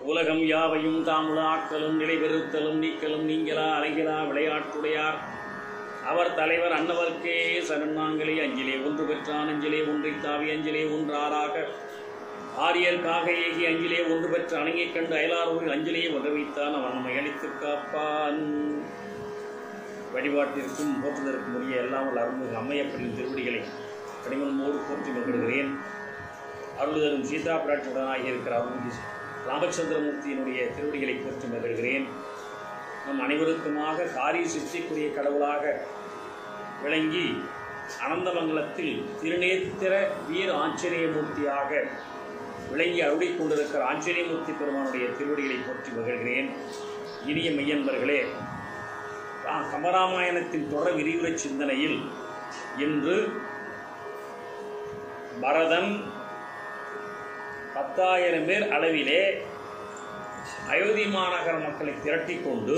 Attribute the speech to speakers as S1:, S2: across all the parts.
S1: உலகம் யாவையும் தாமுலாக்கலும் நிலைபெறுத்தலும் நீக்கலும் நீங்களா அலைகளா விளையாட்டுடையார் அவர் தலைவர் அன்னவர்க்கே சரணாங்களே அஞ்சிலே ஒன்று பெற்றான் அஞ்சிலே ஒன்றை தாவி அஞ்சிலே ஒன்றாறாக ஆரியர்க்காக ஏகி அஞ்சிலே ஒன்று பெற்ற அணங்கிக் கண்டு அயலாரூரில் அஞ்சலியை ஒன்று வைத்தான் அவன் நம்மை அழித்து காப்பான் வழிபாட்டிற்கும் போற்றுதற்கும் உரிய எல்லாம் வல்ல அருள்மிகு அம்மையப்பரின் திருவடிகளை கனிமனோடு போற்றி மகிழ்கிறேன் அருள் தரும் சீதா பிராட்டியுடனாகி இருக்கிற அருள்மிகு ராமச்சந்திரமூர்த்தியினுடைய திருவடிகளை போற்றி மகிழ்கிறேன் நம் அனைவருக்குமாக காரிய சித்திக்குரிய கடவுளாக விளங்கி அனந்தமங்கலத்தில் திருநேத்திர வீர ஆஞ்சநேயமூர்த்தியாக விளங்கி அருளிக் கொண்டிருக்கிற ஆஞ்சநேயமூர்த்தி பெருமானுடைய திருவடிகளை போற்றி மகிழ்கிறேன் இனிய மெய்யன்பர்களே ரா- கம்பராமாயணத்தின் தொடர் விரிவுரை சிந்தனையில் இன்று பரதன் பத்தாயிரம் பேர் அளவிலே அயோத்தி மாநகர மக்களை திரட்டிக் கொண்டு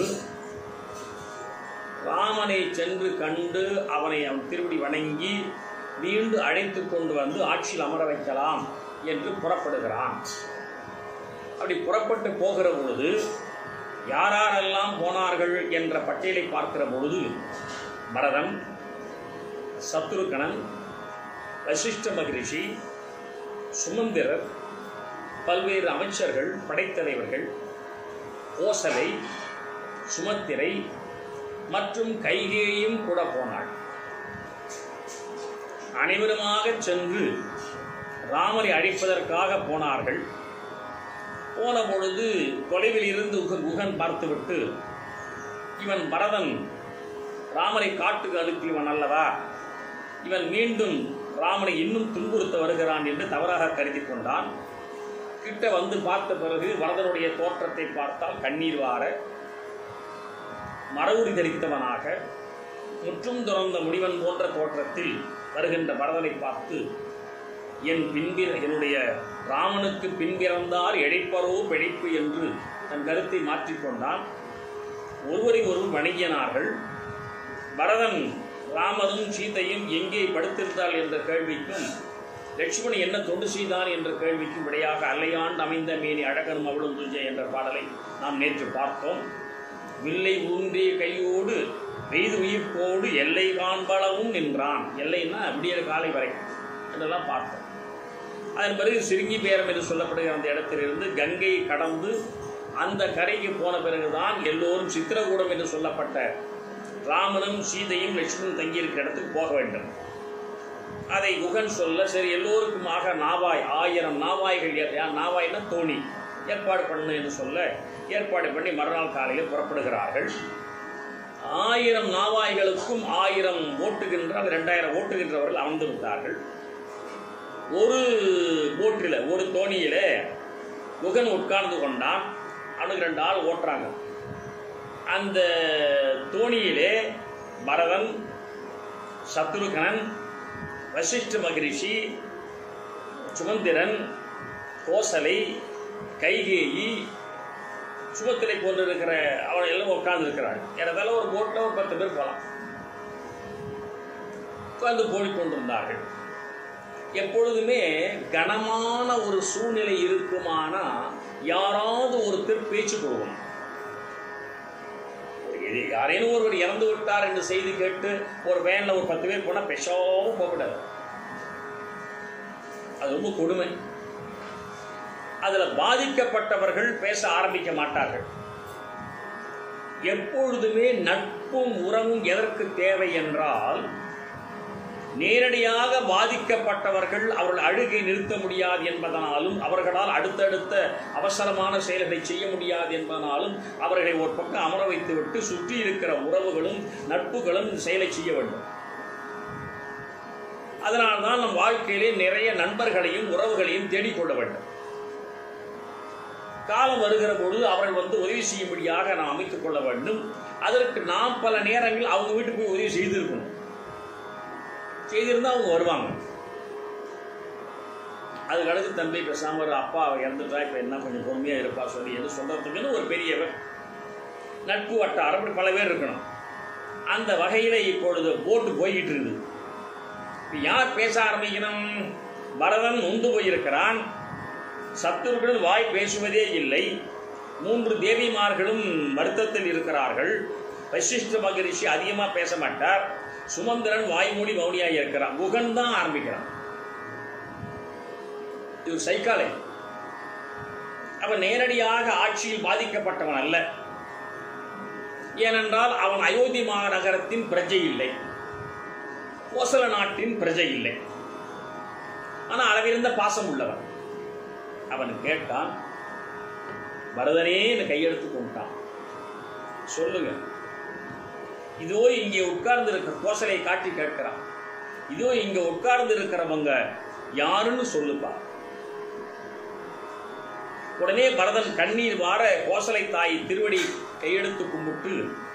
S1: ராமனை சென்று கண்டு அவனை அவன் திருவடி வணங்கி மீண்டு அழைத்து கொண்டு வந்து ஆட்சியில் அமர வைக்கலாம் என்று புறப்படுகிறான் அப்படி புறப்பட்டு போகிற பொழுது யாரெல்லாம் போனார்கள் என்ற பட்டியலை பார்க்கிற பொழுது பரதன் சத்ருகணன் வசிஷ்ட மகிழ்ச்சி சுமந்திரர் பல்வேறு அமைச்சர்கள் படைத்தலைவர்கள் கோசலை சுமத்திரை மற்றும் கைகேயும் கூட போனாள் அனைவருமாக சென்று ராமரை அழிப்பதற்காக போனார்கள் போன பொழுது தொலைவில் இருந்து உக- குகன் பார்த்துவிட்டு இவன் பரதன் ராமரை காட்டுக்கு அனுப்பியவன் அல்லவா இவன் மீண்டும் ராமனை இன்னும் துன்புறுத்த வருகிறான் என்று தவறாக கருதி கொண்டான் கிட்ட வந்து பார்த்த பிறகு வரதனுடைய தோற்றத்தை பார்த்தால் கண்ணீர் வார மரவுரி தரித்தவனாக முற்றும் துறந்த முனிவன் போன்ற தோற்றத்தில் வருகின்ற பரதனை பார்த்து என் பின்பிற என்னுடைய ராமனுக்கு பின்பிறந்தார் எழைப்பரோ பிழைப்பு என்று தன் கருத்தை மாற்றிக்கொண்டான் ஒருவரை ஒருவர் வணங்கினார்கள் பரதன் ராமனும் சீதையும் எங்கே படுத்திருந்தாள் என்ற கேள்விக்கும் லட்சுமணன் என்ன தொண்டு செய்தான் என்ற கேள்விக்கும் விடையாக அல்லையாண்டு அமைந்த மேனி அழகனும் அவளும் துஞ்ச என்ற பாடலை நாம் நேற்று பார்த்தோம் வில்லை ஊன்றிய கையோடு வெய்து உயிர்ப்போடு எல்லை காண்பளவும் நின்றான் எல்லைன்னா விடியற் காலை வரை என்றெல்லாம் பார்த்தோம் அதன் பிறகு சிறுங்கி பேரம் என்று சொல்லப்படுகிற அந்த இடத்திலிருந்து கங்கை கடந்து அந்த கரைக்கு போன பிறகுதான் எல்லோரும் சித்திரகூடம் என்று சொல்லப்பட்ட ராமனும் சீதையும் லட்சுமணன் தங்கியிருக்கிற இடத்துக்கு போக வேண்டும் அதை குகன் சொல்ல சரி எல்லோருக்குமாக நாவாய் ஆயிரம் நாவாய்கள் ஏ- யா- நாவாய்னா தோணி ஏற்பாடு பண்ணு என்று சொல்ல ஏற்பாடு பண்ணி மறுநாள் காலையில் புறப்படுகிறார்கள் ஆயிரம் நாவாய்களுக்கும் ஆயிரம் ஓட்டுகின்ற அது ரெண்டாயிரம் ஓட்டுகின்றவர்கள் அமர்ந்து விட்டார்கள் ஒரு போட்டில் ஒரு தோணியில குகன் உட்கார்ந்து கொண்டான் அவனுக்கு ரெண்டு ஆள் ஓட்டுறாங்க அந்த தோணியிலே பரதன் சத்ருகனன் வசிஷ்ட மகரிஷி சுமந்திரன் கோசலை கைகேயி சுமத்திரை போன்றிருக்கிற அவன் எல்லாம் உட்கார்ந்து இருக்கிறாள் ஏறதால ஒரு போட்டில் ஒரு பத்து பேர் போகலாம் உட்கார்ந்து போடிக்கொண்டிருந்தார்கள் எப்பொழுதுமே கனமான ஒரு சூழ்நிலை இருக்குமானா யாராவது ஒருத்தர் பேச்சு கொடுக்கணும் இது யாரேனும் ஒருவர் இறந்து விட்டார் என்று செய்தி கேட்டு ஒரு வேனில் ஒரு பத்து பேர் போனால் பெஷாவும் போகக்கூடாது அது ரொம்ப கொடுமை அதில் பாதிக்கப்பட்டவர்கள் பேச ஆரம்பிக்க மாட்டார்கள் எப்பொழுதுமே நட்பும் உறவும் எதற்கு தேவை என்றால் நேரடியாக பாதிக்கப்பட்டவர்கள் அவர்கள் அழுகை நிறுத்த முடியாது என்பதனாலும் அவர்களால் அடுத்தடுத்த அவசரமான செயல்களை செய்ய முடியாது என்பதனாலும் அவர்களை ஒரு பக்கம் அமர வைத்துவிட்டு சுற்றி இருக்கிற உறவுகளும் நட்புகளும் இந்த செயலை செய்ய வேண்டும் அதனால்தான் நம் வாழ்க்கையிலே நிறைய நண்பர்களையும் உறவுகளையும் தேடிக்கொள்ள வேண்டும் காலம் வருகிற பொழுது அவர்கள் வந்து உதவி செய்யும்படியாக நாம் அமைத்துக் கொள்ள வேண்டும் அதற்கு நாம் பல நேரங்கள் அவங்க வீட்டுக்கு போய் உதவி செய்திருக்கணும் செய்திருந்தா அவங்க வருவாங்க அதுக்கு அடுத்து தம்பி பேசாம ஒரு அப்பா அவ இறந்துட்டா இப்போ என்ன கொஞ்சம் பொறுமையாக இருப்பா சொல்லி என்று சொல்றதுக்குன்னு ஒரு பெரியவர் நட்பு வட்டாரம் இப்படி பல பேர் இருக்கணும் அந்த வகையில் இப்பொழுது போட்டு போய்கிட்டு இருக்குது இப்போ யார் பேச ஆரம்பிக்கணும் பரதன் நொந்து போயிருக்கிறான் சத்துருக்கள் வாய் பேசுவதே இல்லை மூன்று தேவிமார்களும் வருத்தத்தில் இருக்கிறார்கள் வசிஷ்ட மகரிஷி அதிகமாக பேச மாட்டார் சுமந்திரன் வாய்மொழி மௌனியாக இருக்கிறான் குகன் தான் ஆரம்பிக்கிறான் இது சைக்காலை அவன் நேரடியாக ஆட்சியில் பாதிக்கப்பட்டவன் அல்ல ஏனென்றால் அவன் அயோத்தி மாநகரத்தின் பிரஜை இல்லை கோசல நாட்டின் பிரஜை இல்லை ஆனால் அளவிருந்த பாசம் உள்ளவன் அவன் கேட்டான் பரதனே என்று கையெடுத்து கொண்டான் சொல்லுங்க இதோ இங்கே உட்கார்ந்து இருக்கிற கோசலை காட்டி கேட்கிறான் இதோ இங்க உட்கார்ந்து இருக்கிறவங்க யாருன்னு சொல்லுப்பா உடனே பரதன் கண்ணீர் வார கோசலை தாய் திருவடி கையெடுத்து கும்பிட்டு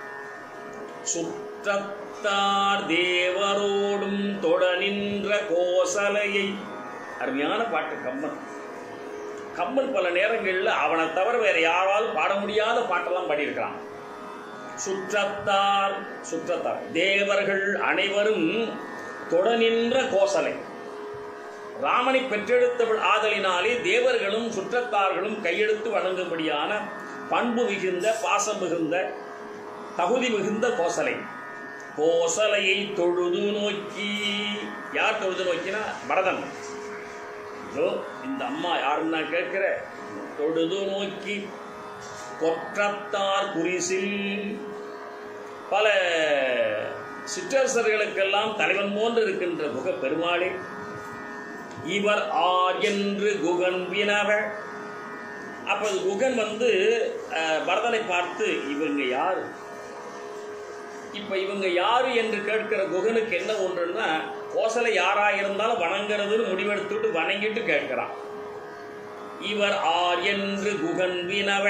S1: சுற்றத்தார் தேவரோடும் தொட நின்ற கோசலையை அருமையான பாட்டு கம்மன் கம்மன் பல நேரங்களில் அவனை தவிர வேற யாராலும் பாட முடியாத பாட்டெல்லாம் பாடியிருக்கிறான் சுற்றத்தார் சுற்றத்தார் தேவர்கள் அனைவரும் தொட நின்ற கோசலை ராமனை பெற்றெடுத்தவள் ஆதலினாலே தேவர்களும் சுற்றத்தார்களும் கையெடுத்து வணங்கும்படியான பண்பு மிகுந்த பாசம் மிகுந்த தகுதி மிகுந்த கோசலை கோசலையை தொழுது நோக்கி யார் தொழுது நோக்கினா பரதன் இதோ இந்த அம்மா யாருன்னு நான் கேட்கிற தொழுது நோக்கி கொற்றத்தார் குறிசில் பல சிற்றரசர்களுக்கெல்லாம் தலைவன் போன்று இருக்கின்ற குக பெருமாளே இவர் ஆர் என்று குகன் வினவ அப்போது குகன் வந்து அஹ், பரதனை பார்த்து இவங்க யாரு இப்ப இவங்க யாரு என்று கேட்கிற குகனுக்கு என்ன ஒன்றுன்னா கோசலை யாரா இருந்தாலும் வணங்குறதுன்னு முடிவெடுத்துட்டு வணங்கிட்டு கேட்கிறான் இவர் ஆர் என்று குகன் வினவ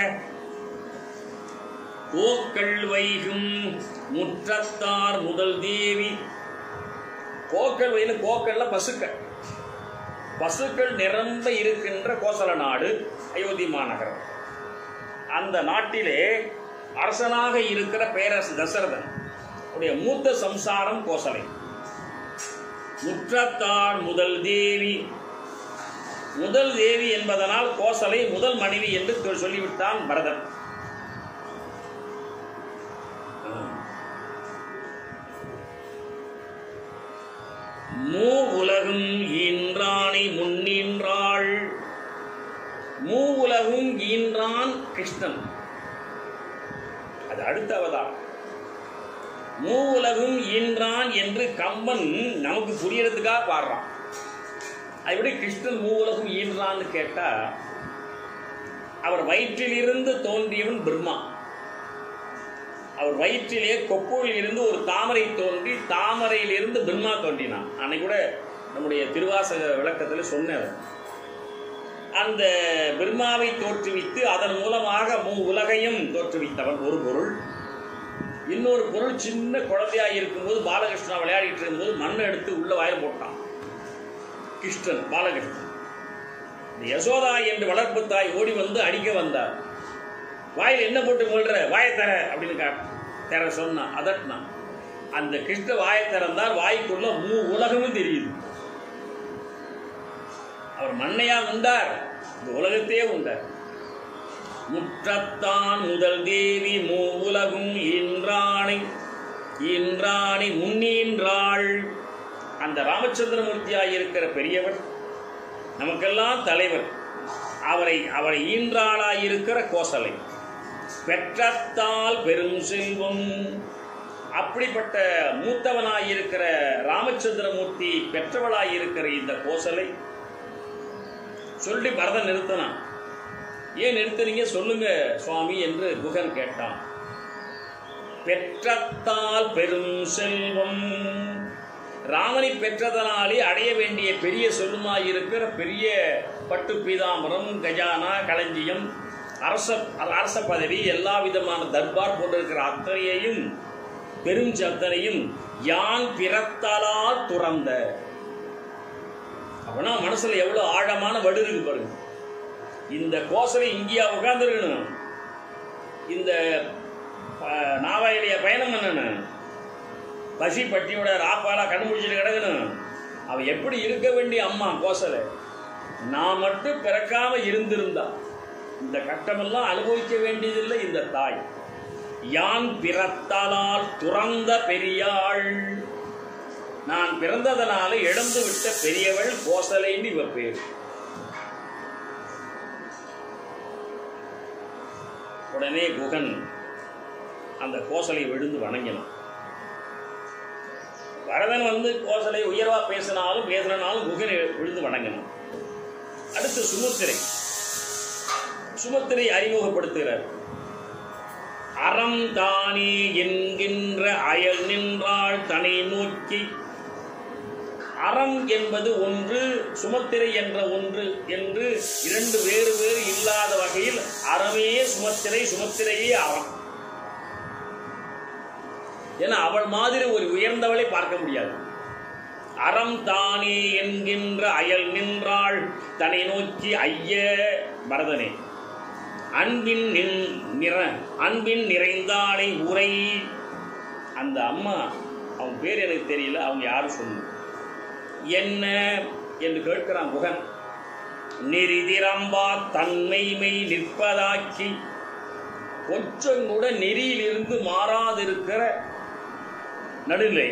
S1: கோக்கள் வைகும் முற்றத்தார் முதல் தேவி கோக்கள் வைன்னு கோக்கள்ல பசுக்கள் பசுக்கள் நிரம்ப இருக்கின்ற கோசல நாடு அயோத்தி மாநகரம் அந்த நாட்டிலே அரசனாக இருக்கிற பேரரசு தசரதன் உடைய மூத்த சம்சாரம் கோசலை முற்றத்தார் முதல் தேவி முதல் தேவி என்பதனால் கோசலை முதல் மனைவி என்று தொ- சொல்லிவிட்டான் பரதன் மூ உலகும் ஈன்றானை முன்னின்றாள் மூ உலகும் ஈன்றான் கிருஷ்ணன் அது அடுத்த அவதாரம் மூ உலகும் ஈன்றான் என்று கம்பன் நமக்கு புரியறதுக்காக பாடுறான் அது எப்படி கிருஷ்ணன் மூ உலகும் ஈன்றான்னு கேட்டா அவர் வயிற்றிலிருந்து தோன்றியவன் பிரம்மா அவர் வயிற்றிலே கொப்புளில் இருந்து ஒரு தாமரை தோன்றி தாமரையிலிருந்து பிரம்மா தோன்றினான் அன்னைக்கு கூட நம்முடைய திருவாசக விளக்கத்தில் சொன்னேன் அந்த பிரம்மாவை தோற்றுவித்து அதன் மூலமாக மூ உலகையும் தோற்றுவித்தவன் ஒரு பொருள் இன்னொரு பொருள் சின்ன குழந்தையாக இருக்கும்போது பாலகிருஷ்ணா விளையாடிட்டு இருக்கும்போது மண்ணை எடுத்து உள்ள வாயில் போட்டான் கிருஷ்ணன் பாலகிருஷ்ணன் இந்த யசோதா என்று வளர்ப்பு தாய் ஓடி வந்து அடிக்க வந்தார் வாயில் என்ன போட்டு கொள்ற வாயை தர அப்படின்னு கா தர சொன்னான் அதட்டினான் அந்த கிருஷ்ண வாயை திறந்தால் வாய்க்குள்ள மூ உலகமும் தெரியுது அவர் மண்ணையா உண்டார் இந்த உலகத்தையே உண்டார் முற்றத்தான் முதல் தேவி மூ உலகும் ஈன்றானை ஈன்றானை முன்னீன்றாள் அந்த ராமச்சந்திரமூர்த்தியாய் இருக்கிற பெரியவர் நமக்கெல்லாம் தலைவர் அவரை அவரை ஈன்றாளாய் இருக்கிற கோசலை பெற்றத்தால் பெரும் செல்வம் அப்படிப்பட்ட மூத்தவனாயிருக்கிற ராமச்சந்திரமூர்த்தி பெற்றவளாயிருக்கிற இந்த கோசலை சொல்லி பரதன் நிறுத்தினான் ஏன் நிறுத்துறீங்க சொல்லுங்க சுவாமி என்று குகன் கேட்டான் பெற்றத்தால் பெரும் செல்வம் ராமனை பெற்றதனாலே அடைய வேண்டிய பெரிய செல்வமாயிருக்கிற பெரிய பட்டு பீதாம்பரம் கஜானா களஞ்சியம் அரச அரச பதவி எல்லா விதமான தர்பார் போன்றிருக்கிற அத்தனையையும் பெருஞ்சத்தனையும் யான் பிறத்தலால் துறந்த அப்படின்னா மனசுல எவ்வளவு ஆழமான வடு இருக்கு பாருங்க இந்த கோசலை இங்கேயா உட்காந்துருக்கணும் இந்த அஹ், நாவாயிலைய பயணம் பண்ணணும் பசி பட்டியோட ராப்பாலா கண்ணு முடிச்சுட்டு கிடக்கணும் அவ எப்படி இருக்க வேண்டிய அம்மா கோசலை நான் மட்டும் பிறக்காம இருந்திருந்தா இந்த கட்டமெல்லாம் அனுபவிக்க வேண்டியதில்லை இந்த தாய் யான் பிறத்தலால் துறந்த பெரியாள் நான் பிறந்ததனால இழந்து விட்ட பெரியவள் கோசலைன்னு இவ பேர் உடனே குகன் அந்த கோசலை விழுந்து வணங்கினான் வரதன் வந்து கோசலை உயர்வா பேசினாலும் பேசினாலும் குகனை விழுந்து வணங்கினான் அடுத்து சுமுத்திரை சுமுத்திரை அறிமுகப்படுத்துகிறார் அறம் தானே என்கின்ற அயல் நின்றாள் தனை நோக்கி அறம் என்பது ஒன்று சுமத்திரை என்ற ஒன்று என்று இரண்டு வேறு வேறு இல்லாத வகையில் அறமே சுமத்திரை சுமத்திரையே அறம் ஏன்னா அவள் மாதிரி ஒரு உயர்ந்தவளை பார்க்க முடியாது அறம் தானே என்கின்ற அயல் நின்றாள் தன்னை நோக்கி ஐய பரதனே அன்பின் நின் நிற அன்பின் நிறைந்தாளை உரை அந்த அம்மா அவன் பேர் எனக்கு தெரியல அவங்க யாரும் சொல்லு என்ன என்று கேட்கிறான் குகன் நெறிதிரம்பா தன்மைமை நிற்பதாக்கி கொஞ்சம் கூட நெறியிலிருந்து மாறாதிருக்கிற நடுநிலை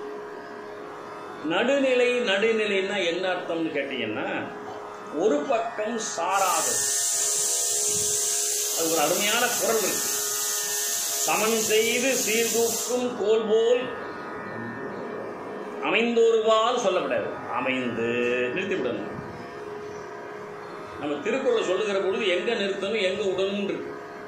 S1: நடுநிலை நடுநிலைன்னா என்ன அர்த்தம்னு கேட்டீங்கன்னா ஒரு பக்கம் சாராது அது ஒரு அருமையான குரல் இருக்கு சமன் செய்து சீர்தூக்கும் கோல் போல் அமைந்தோருவால் சொல்லப்படாது அமைந்து நிறுத்திவிடணும் நம்ம திருக்குறள் சொல்லுகிற பொழுது எங்க நிறுத்தணும் எங்க விடணும் இருக்கு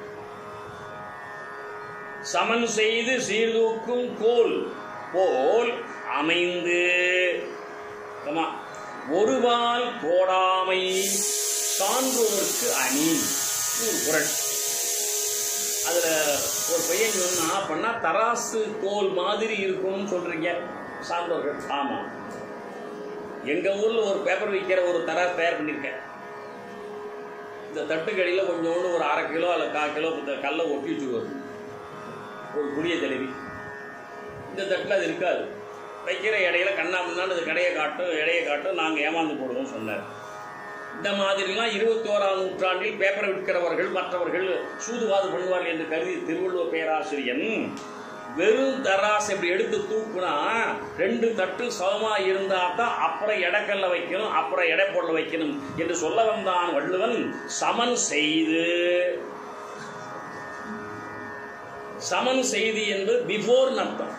S1: சமன் செய்து சீர்தூக்கும் கோல் போல் அமைந்து ஆமா, ஒருவால் கோடாமை சான்றோருக்கு அணி இது ஒரு குரல் அதுல ஒரு பையன் சொன்னா பண்ணா தராசு கோல் மாதிரி இருக்கும்னு சொல்றீங்க சான்றோர்கள் ஆமா எங்க ஊர்ல ஒரு பேப்பர் விற்கிற ஒரு தராசு தயார் பண்ணியிருக்கேன் இந்த தட்டுக்கடியில் கொஞ்சோண்டு ஒரு அரை கிலோ அல்ல கால் கிலோ இந்த கல்லை ஒட்டி வச்சுக்குவாரு ஒரு புளிய ஜலேபி இந்த தட்டில் அது இருக்காது வைக்கிற இடையில கண்ணா முன்னாடி அது கடையை காட்டும் இடையை காட்டும் நாங்கள் ஏமாந்து போடுவோம் சொன்னார் இந்த மாதிரிலாம் இருபத்தி ஓராம் நூற்றாண்டில் பேப்பரை விற்கிறவர்கள் மற்றவர்கள் சூதுவாது பண்ணுவார்கள் என்று கருதி திருவள்ளுவர் பேராசிரியன் வெறும் தராசு இப்படி எடுத்து தூக்குனா ரெண்டு தட்டு சமமா இருந்தா தான் அப்புறம் எடைக்கல்ல வைக்கணும் அப்புறம் எடை பொருளை வைக்கணும் என்று சொல்ல வந்தான் வள்ளுவன் சமன் செய்து சமன் செய்தி என்பது பிஃபோர் அர்த்தம்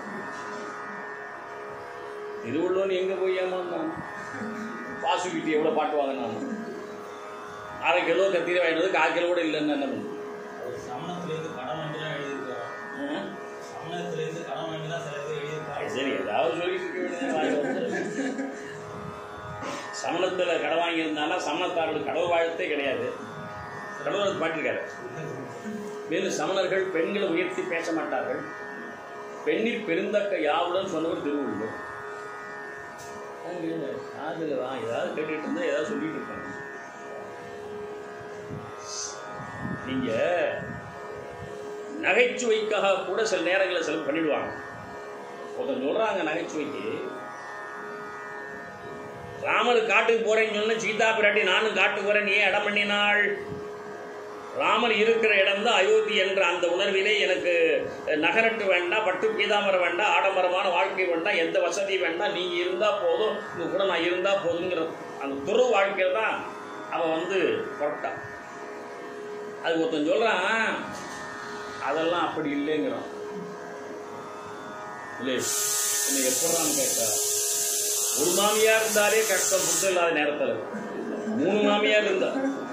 S1: திருவள்ளுவன் எங்க போய் ஏமாந்தான் பாசுகிட்டி எவ்வளவு பாட்டு வாங்கினான் அரை கிலோ கத்திரி வாங்கினது கால் கிலோ கூட இல்லைன்னு என்ன பண்ணுது
S2: அவர் சமணத்திலேருந்து கடன் வாங்கி தான் எழுதியிருக்காரு
S1: ஆ?
S2: சமணத்திலேருந்து கடன் வாங்கி தான் சில பேர் எழுதியிருக்காரு
S1: சரி ஏதாவது சொல்லிட்டு இருக்க வேண்டியது வாய் வந்து. சமணத்துல கடை வாங்கியிருந்தானா சமணத்தார்களுக்கு கடவுள் வாழ்த்தே கிடையாது கடவுள் பாட்டிருக்காரு மேலும் சமணர்கள் பெண்களை உயர்த்தி பேச மாட்டார்கள் பெண்ணில் பெருந்தக்க யாவுடன் சொன்னவர் திருவள்ளுவர் அவங்க காதுல வா ஏதாவது கேட்டுட்டு இருந்தா ஏதாவது சொல்லிட்டு இருப்பாங்க நீங்க நகைச்சுவைக்காக கூட சில நேரங்களில் சில பண்ணிடுவாங்க ஒருத்தன் சொல்றாங்க நகைச்சுவைக்கு ராமர் காட்டுக்கு போறேன்னு சொன்ன சீதா பிராட்டி நானும் காட்டுக்கு போறேன் ஏன் இடம் பண்ணினாள் ராமர் இருக்கிற இடம்தான் அயோத்தி என்ற அந்த உணர்விலே எனக்கு நகரட்டு வேண்டாம் பட்டு பீதாமரம் வேண்டாம் ஆடம்பரமான வாழ்க்கை வேண்டாம் எந்த வசதி வேண்டாம் நீங்க இருந்தா போதும் உங்க கூட நான் இருந்தா போதுங்கிற அந்த துரு வாழ்க்கையில் தான் அவன் வந்து புறப்பட்டான் அது ஒருத்தன் சொல்றான் அதெல்லாம் அப்படி இல்லைங்கிறான் இல்லை என்னை எப்படான்னு கேட்டா ஒரு மாமியார் இருந்தாலே கஷ்டம் புத்தம் இல்லாத நேரத்தில் மூணு மாமியார் இருந்தா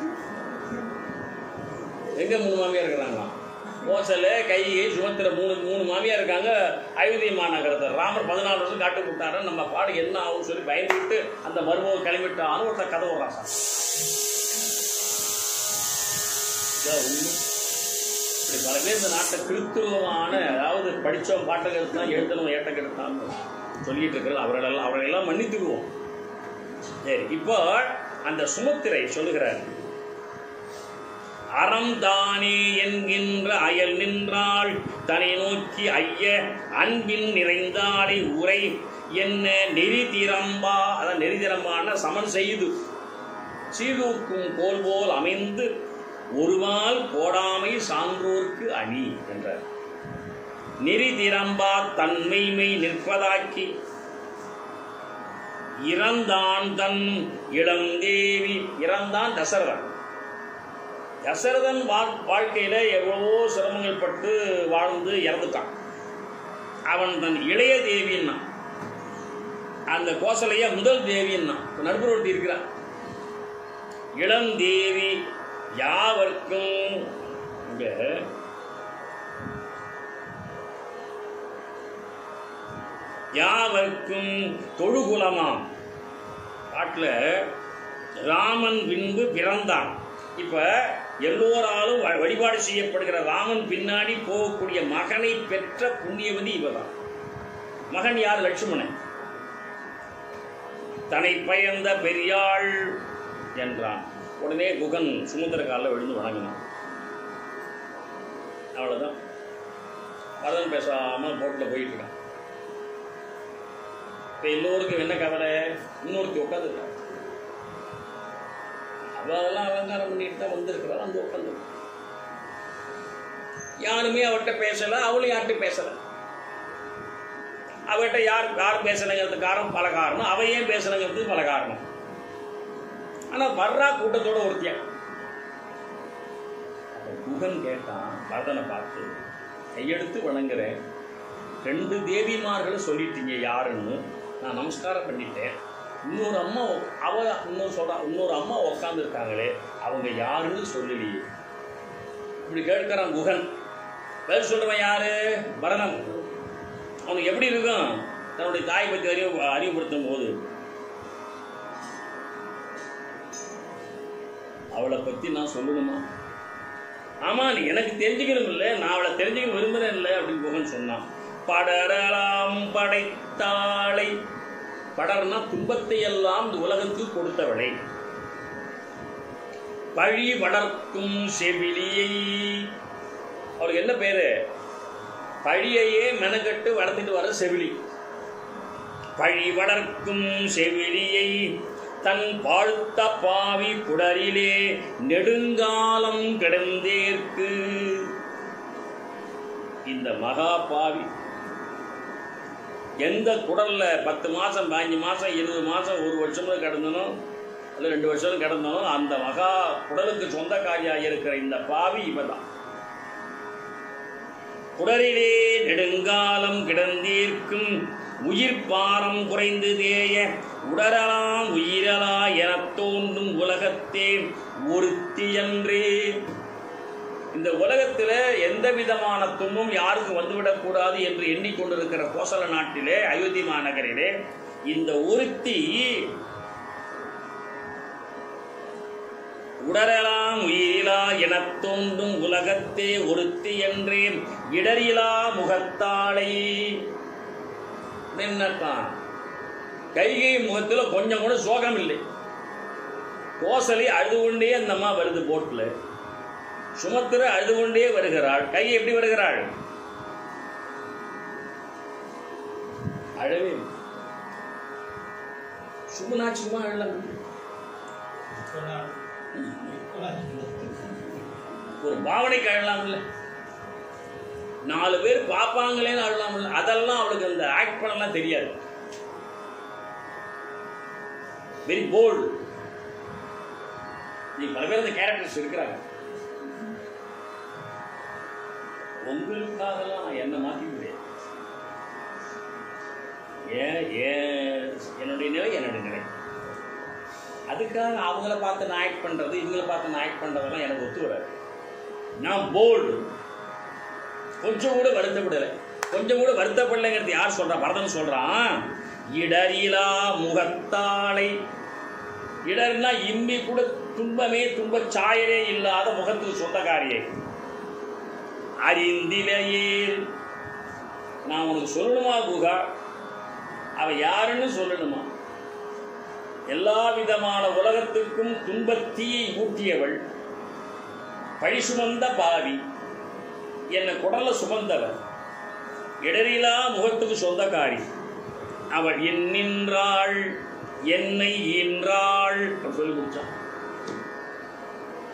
S1: எங்க மூணு மாமியார் இருக்கிறாங்களா கோசல கையை சுமத்திர மூணு மூணு மாமியார் இருக்காங்க அயோத்தி மாநகரத்தில் ராமர் பதினாலு வருஷம் காட்டு விட்டாரு நம்ம பாடு என்ன ஆகும்னு சொல்லி பயந்துவிட்டு அந்த மருமக கிளம்பிட்டான்னு ஒருத்தர் கதை விடுறான் சார் இதான் உண்மை. இப்படி பல பேர் இந்த நாட்டை கிறித்துவமான அதாவது படித்தவன் பாட்டை கெடுத்தான் எழுதணும் ஏட்ட கெடுத்தான் சொல்லிட்டு இருக்கிறது அவர்களெல்லாம் அவர்களெல்லாம் மன்னித்துக்குவோம் சரி இப்போ அந்த சுமத்திரை சொல்லுகிறார் அறம் தானே என்கின்ற அயல் நின்றாள் தனை நோக்கி ஐய அன்பின் நிறைந்தாளை உரை என்ன நெறி திரம்பா அதான் நெறி திரம்பான சமன் செய்து சீதூக்கும் கோல் போல் அமைந்து ஒருவால் போடாமை சான்றோர்க்கு அணி என்றார் நெறி திறம்பா தன்மைமை நிற்பதாக்கி இறந்தான் தன் இளந்தேவி இறந்தான் தசரதன் தசரதன் வா- வாழ்க்கையில எவ்வளவோ சிரமங்கள் பட்டு வாழ்ந்து இறந்துட்டான் அவன் தன் இளைய தேவின்னா அந்த கோசலைய முதல் தேவின்னா இப்ப நடுப்புற ஒருத்தி இருக்கிறான் இளந்தேவி யாவர்க்கும் இங்க யாவர்க்கும் தொழுகுலமாம் பாட்டில் ராமன் பின்பு பிறந்தான் இப்போ எல்லோராலும் வ- வழிபாடு செய்யப்படுகிற ராமன் பின்னாடி போகக்கூடிய மகனை பெற்ற புண்ணியவதி இவதான் மகன் யார் லட்சுமணன் தன்னை பயந்த பெரியாள் என்றான் உடனே குகன் சுமந்திர காலில் விழுந்து வணங்கினான் அவ்வளோதான் பரதன் பேசாமல் போட்டில் போயிட்டு இருக்கான் இப்போ எல்லோருக்கும் என்ன கவலை இன்னொருத்தி உட்காந்துருக்கான் அவ அதெல்லாம் அலங்காரம் பண்ணிட்டு தான் வந்திருக்கிறா வந்து உட்காந்து யாருமே அவட்ட பேசல அவளும் யார்கிட்ட பேசல அவட்ட யார் யார் பேசணுங்கிறது காரணம் பல காரணம் அவ ஏன் பேசணுங்கிறது பல காரணம் ஆனா வர்றா கூட்டத்தோட ஒருத்தியா அப்ப குகன் கேட்டான் பரதனை பார்த்து கையெடுத்து வணங்குறேன் ரெண்டு தேவிமார்களை சொல்லிட்டீங்க யாருன்னு நான் நமஸ்காரம் பண்ணிட்டேன் இன்னொரு அம்மா உக்- அவ இன்னொரு சொல்றா இன்னொரு அம்மா உக்காந்துருக்காங்களே அவங்க யாருன்னு சொல்லலையே இப்படி கேட்கிறான் குகன் பதில் சொல்றவன் யாரு பரதன் அவனுக்கு எப்படி இருக்கும் தன்னுடைய தாய் பற்றி அறிவு அறிவுறுத்தும் போது அவளை பத்தி நான் சொல்லணுமா ஆமா நீ எனக்கு தெரிஞ்சுக்கணும் இல்லை நான் அவளை தெரிஞ்சுக்க விரும்புறேன் இல்லை அப்படின்னு குகன் சொன்னான் படரலாம் படைத்தாளை படர்னா துன்பத்தை எல்லாம் இந்த உலகத்துக்கு கொடுத்தவளை பழி வளர்க்கும் செவிலியை அவளுக்கு என்ன பேரு பழியையே மெனக்கட்டு வளர்த்துட்டு வர செவிலி பழி வளர்க்கும் செவிலியை தன் வாழ்த்த பாவி குடரிலே நெடுங்காலம் கிடந்தேற்கு இந்த மகா பாவி எந்த குடல்ல பத்து மாசம் பதினஞ்சு மாசம் இருபது மாசம் ஒரு வருஷம்ல கிடந்தனோ அல்ல ரெண்டு வருஷம் கிடந்தனோ அந்த மகா குடலுக்கு சொந்தக்காரியா இருக்கிற இந்த பாவி இவதான் குடரிலே நெடுங்காலம் கிடந்தீர்க்கும் உயிர் பாரம் குறைந்து தேய உடரலாம் உயிரலா எனத் தோன்றும் உலகத்தே ஒருத்தியன்றே இந்த உலகத்தில் எந்த விதமான துன்பம் யாருக்கும் வந்துவிடக்கூடாது என்று எண்ணிக்கொண்டிருக்கிற கோசல நாட்டிலே அயோத்தி மாநகரிலே இந்த ஒருத்தி உடரலாம் உயிரிலா எனத் தோன்றும் உலகத்தே ஒருத்தி என்றே இடரிலா முகத்தாளை என்னத்தான் கைகை முகத்தில் கொஞ்சம் கூட சோகம் இல்லை கோசலி அழுது கொண்டே அந்த அம்மா வருது போட்டில் சுமத்திர அழுது கொண்டே வருகிறாள் கை எப்படி வருகிறாள் அழவே இல்லை. சுமனாட்சிமா அழலாம்
S2: இப்ப நான் இப்ப நான்
S1: ஒரு பாவனைக்கு அழலாம் இல்லை நாலு பேர் பார்ப்பாங்களேன்னு அழலாம் இல்லை அதெல்லாம் அவளுக்கு அந்த ஆக்ட் பண்ணலாம் தெரியாது வெரி போல்டு நீ பல பேர் அந்த கேரக்டர்ஸ் இருக்கிறாங்க உங்களுக்காகலாம் நான் என்ன மாற்றி முடியாது ஏன் ஏன் என்னுடைய நிலை என்னுடைய நிலை அதுக்காக அவங்கள பார்த்து நான் ஆக்ட் பண்ணுறது இவங்கள பார்த்து நான் ஆக்ட் பண்ணுறதெல்லாம் எனக்கு ஒத்து வராது நான் போல்டு கொஞ்சம் கூட வருத்தப்படலை கொஞ்சம் கூட வருத்தப்படலைங்கிறது யார் சொல்றா பரதன் சொல்றான் இடரிலா முகத்தாளை இடர்னா இம்மி கூட துன்பமே துன்பச் சாயலே இல்லாத முகத்துக்கு சொந்தக்காரியை அறிந்திலேயே நான் உனக்கு சொல்லணுமா குகா அவ யாருன்னு சொல்லணுமா எல்லா விதமான உலகத்துக்கும் துன்பத்தீயை ஊட்டியவள் பழி சுமந்த பாவி என்னை குடல்ல சுமந்தவர் இடரிலா முகத்துக்கு சொந்தக்காரி அவள் என் நின்றாள் என்னை ஈன்றாள் அப்படி சொல்லி முடிச்சான்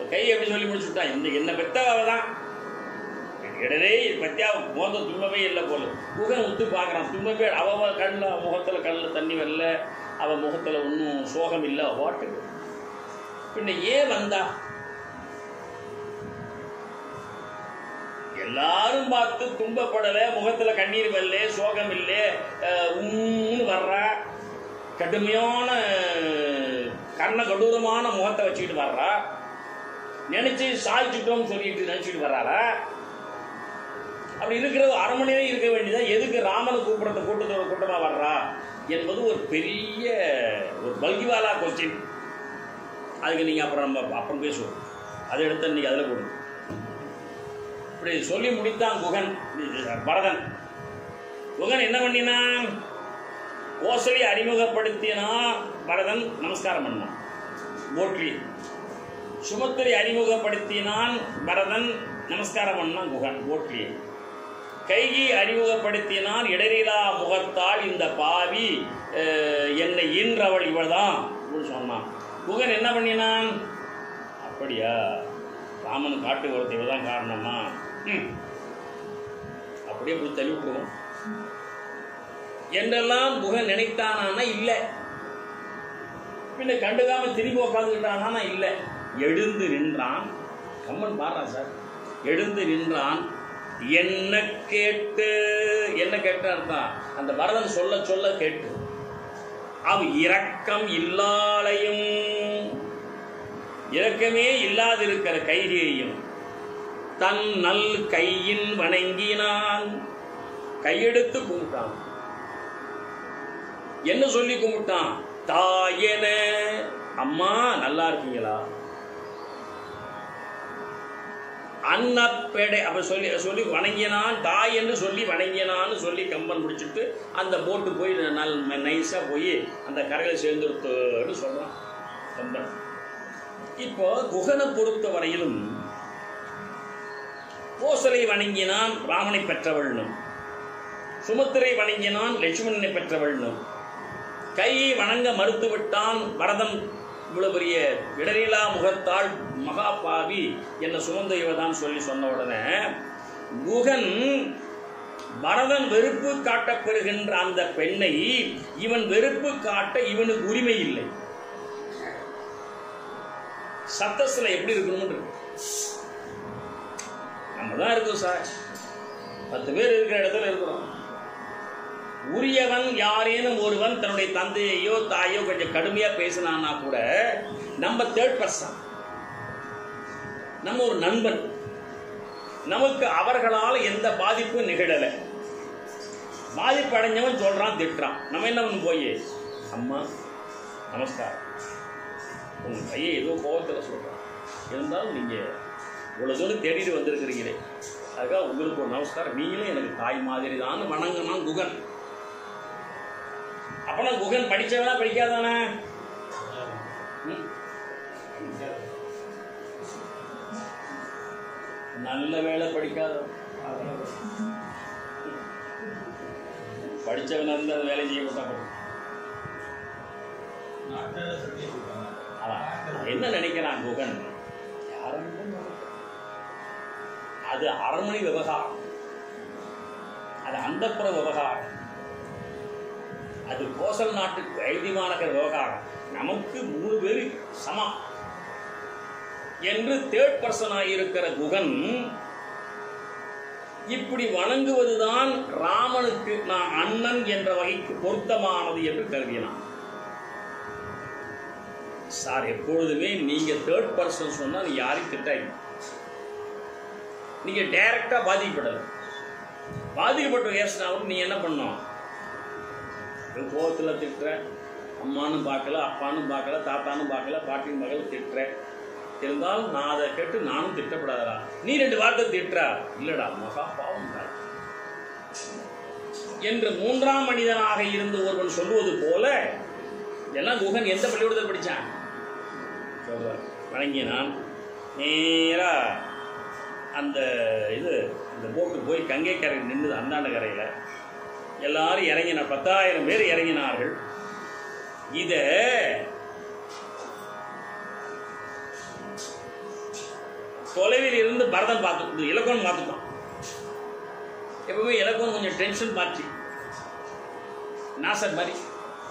S1: கை எப்படி சொல்லி முடிச்சுட்டான் இந்த என்ன பெத்தவ அவ தான் இடரே பத்தியா மோத துன்பமே இல்லை போல குகன் உத்து பார்க்குறான் துன்பமே அவ அவ கண்ணில் முகத்தில் கண்ணில் தண்ணி வரல அவ முகத்தில் ஒன்றும் சோகம் இல்லை வாட்டு பின்ன ஏன் வந்தா எல்லாரும் பார்த்து துன்பப்படலை முகத்தில் கண்ணீர் வரல சோகம் இல்லை அஹ் உம்முன்னு வர்றா கடுமையான கர்ண கடூரமான முகத்தை வச்சுக்கிட்டு வர்றா நினைச்சு சாய்ச்சிட்டோம்னு சொல்லிட்டு நினைச்சிட்டு வர்றாரா அப்படி இருக்கிற அரை மணி நேரம் இருக்க வேண்டியதா எதுக்கு ராமனை கூப்பிடுறத கூட்டத்தோட கூட்டமா வர்றா என்பது ஒரு பெரிய ஒரு பல்கிவாலா கொஸ்டின் அதுக்கு நீங்க அப்புறம் நம்ம அப்புறம் பேசுவோம் அதை எடுத்து நீங்க அதில் கொடுங்க இப்படி சொல்லி முடித்தான் குகன் பரதன் குகன் என்ன பண்ணினான் கோசலை அறிமுகப்படுத்தினா பரதன் நமஸ்காரம் பண்ணான் போட்லி சுமத்திரை அறிமுகப்படுத்தினான் பரதன் நமஸ்காரம் பண்ணான் குகன் போட்லி கைகி அறிமுகப்படுத்தினான் இடரிலா முகத்தால் இந்த பாவி அஹ், என்னை ஈன்றவள் இவள்தான் அப்படின்னு சொன்னான் குகன் என்ன பண்ணினான் அப்படியா ராமன் காட்டு வரது இவதான் காரணமா ம். அப்படியே போய் தள்ளி விட்டுருவோம் என்றெல்லாம் குகன் நினைத்தானா இல்லை பின்ன கண்டுக்காம திரும்பி உட்காந்துக்கிட்டானா இல்லை எழுந்து நின்றான் கம்மன் பாடுறான் சார் எழுந்து நின்றான் என்ன கேட்டு என்ன கேட்டான் அந்த பரதன் சொல்ல சொல்ல கேட்டு அவ் இரக்கம் இல்லாலையும் இரக்கமே இல்லாதிருக்கிற கைதியையும் தன் நல் கையின் வணங்கினான் கையெடுத்து கும்பிட்டான் என்ன சொல்லி கும்பிட்டான் தாயன அம்மா நல்லா இருக்கீங்களா அன்னப்பேடை அப்ப சொல்லி சொல்லி வணங்கினான் தாய் என்று சொல்லி வணங்கினான்னு சொல்லி கம்பன் முடிச்சுட்டு அந்த போட்டு போய் நல் நைஸாக போய் அந்த கரையில் சேர்ந்துருத்துன்னு சொல்றான் கம்பன் இப்போ குகனை பொறுத்த வரையிலும் கோசலை வணங்கினான் ராமனை பெற்றவள்னும் சுமத்திரை வணங்கினான் லட்சுமணனை பெற்றவள்னும் கையை வணங்க மறுத்துவிட்டான் பரதன் இவ்வளவு பெரிய இடரிலா முகத்தால் மகாபாவி என்ன சுமந்த இவதான் சொல்லி சொன்ன உடனே குகன் பரதன் வெறுப்பு காட்டப்பெறுகின்ற அந்த பெண்ணை இவன் வெறுப்பு காட்ட இவனுக்கு உரிமை இல்லை சத்தஸ்ல எப்படி இருக்கணும்னு இருக்கு நம்ம தான் இருக்கோம் சார் பத்து பேர் இருக்கிற இடத்துல இருக்கிறோம் உரியவன் யாரேனும் ஒருவன் தன்னுடைய தந்தையையோ தாயோ கொஞ்சம் கடுமையா பேசினான்னா கூட நம்ம தேர்ட் பர்சன் நம்ம ஒரு நண்பன் நமக்கு அவர்களால் எந்த பாதிப்பும் நிகழலை பாதிப்பு அடைஞ்சவன் சொல்றான் திட்டுறான் நம்ம என்ன பண்ணு போய் அம்மா நமஸ்காரம் உங்க பையன் ஏதோ கோபத்தில் சொல்றான் இருந்தாலும் நீங்க இவ்வளவு தூரம் தேடிட்டு வந்திருக்கிறீங்களே அதுக்காக உங்களுக்கு ஒரு நமஸ்காரம் நீங்களும் எனக்கு தாய் மாதிரி தான் வணங்கினான் குகன் அப்பனா குகன் படிச்சவனா படிக்காதானே ம்? நல்ல வேலை படிக்காத படிச்சவனா இருந்தா அந்த வேலை செய்ய மாட்டான்
S2: நாட்டால சொல்லி இருக்காங்க
S1: அவன் அவன் என்ன நினைக்கிறான் குகன் யாரும் அது அரண்மனை விவகாரம் அது அந்தப்புற விவகாரம் அது கோசல் நாட்டு கைதி மாநகர் விவகாரம் நமக்கு மூணு பேர் சமம் என்று தேர்ட் பர்சனாக இருக்கிற குகன் இப்படி வணங்குவதுதான் ராமனுக்கு நான் அண்ணன் என்ற வகைக்கு பொருத்தமானது என்று கருதினான் சார் எப்பொழுதுமே நீங்க தேர்ட் பர்சன் சொன்னா நீ யாரையும் திட்டாங்க நீங்க டைரக்டா பாதிக்கப்படல பாதிக்கப்பட்ட பேசினாவும் நீ என்ன பண்ணும் ஒரு கோவத்துல திட்டுற அம்மான்னு பார்க்கல அப்பான்னு பார்க்கல தாத்தான்னு பார்க்கல பாட்டின்னு பார்க்கல திட்டுற இருந்தாலும் நான் அதை கேட்டு நானும் திட்டப்படாதடா நீ ரெண்டு வார்த்தை திட்டுறா இல்லடா மகா பாவம் என்று மூன்றாம் மனிதனாக இருந்து ஒருவன் சொல்வது போல எல்லாம் குகன் எந்த பள்ளிக்கூடத்தில் படிச்சான் சொல்றார் வணங்கினான் நேரா அந்த இது இந்த போட்டு போய் கங்கை கரை நின்றுது அந்தாண்ட கரையில் எல்லாரும் இறங்கின பத்தாயிரம் பேர் இறங்கினார்கள் இத தொலைவில் இருந்து பரதன் பார்த்து இலக்கணம் பார்த்துட்டான் எப்பவுமே இலக்கணம் கொஞ்சம் டென்ஷன் பார்ட்டி நாசர் மாதிரி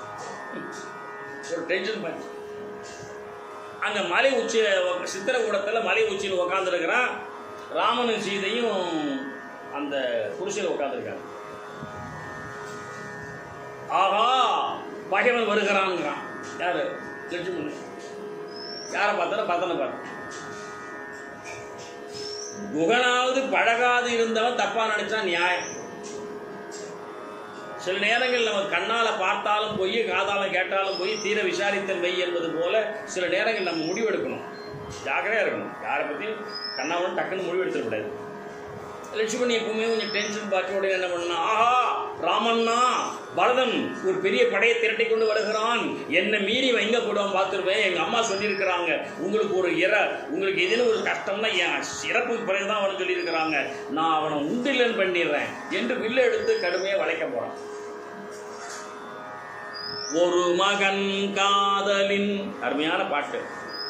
S1: ஒரு டென்ஷன் பார்ட்டி அங்கே மலை உச்சி சித்திரக்கூடத்தில் மலை உச்சியில் உக்காந்துருக்கிறான் ராமனும் சீதையும் அந்த குடிசையில் உட்காந்துருக்காங்க ஆஹா பகைவன் வருகிறான்ங்கிறான் யாரு லட்சுமணன் யாரை பார்த்தாலும் பத்தனை பார்த்து குகனாவது பழகாது இருந்தவன் தப்பா நினைச்சா நியாயம் சில நேரங்கள் நம்ம கண்ணால பார்த்தாலும் போய் காதால கேட்டாலும் போய் தீர விசாரித்தல் மெய் என்பது போல சில நேரங்கள் நம்ம முடிவெடுக்கணும் ஜாக்கிரதையா இருக்கணும் யாரை பற்றியும் கண்ணாவும் டக்குன்னு முடிவெடுத்துடக்கூடாது லட்சுமணி எப்பவுமே கொஞ்சம் டென்ஷன் பார்ட்டியோட என்ன பண்ணா ஆஹா ராமண்ணா பரதன் ஒரு பெரிய படையை திரட்டி கொண்டு வருகிறான் என்னை மீறி வைங்க போடுவான் பார்த்துருவேன் எங்க அம்மா சொல்லியிருக்கிறாங்க உங்களுக்கு ஒரு இற உங்களுக்கு எதுன்னு ஒரு கஷ்டம்னா என் சிறப்புக்கு பிறகுதான் அவனு சொல்லியிருக்கிறாங்க நான் அவனை உண்டில்லன் பண்ணிடுறேன் என்று வில்ல எடுத்து கடுமையாக வளைக்க போறான் ஒரு மகன் காதலின் அருமையான பாட்டு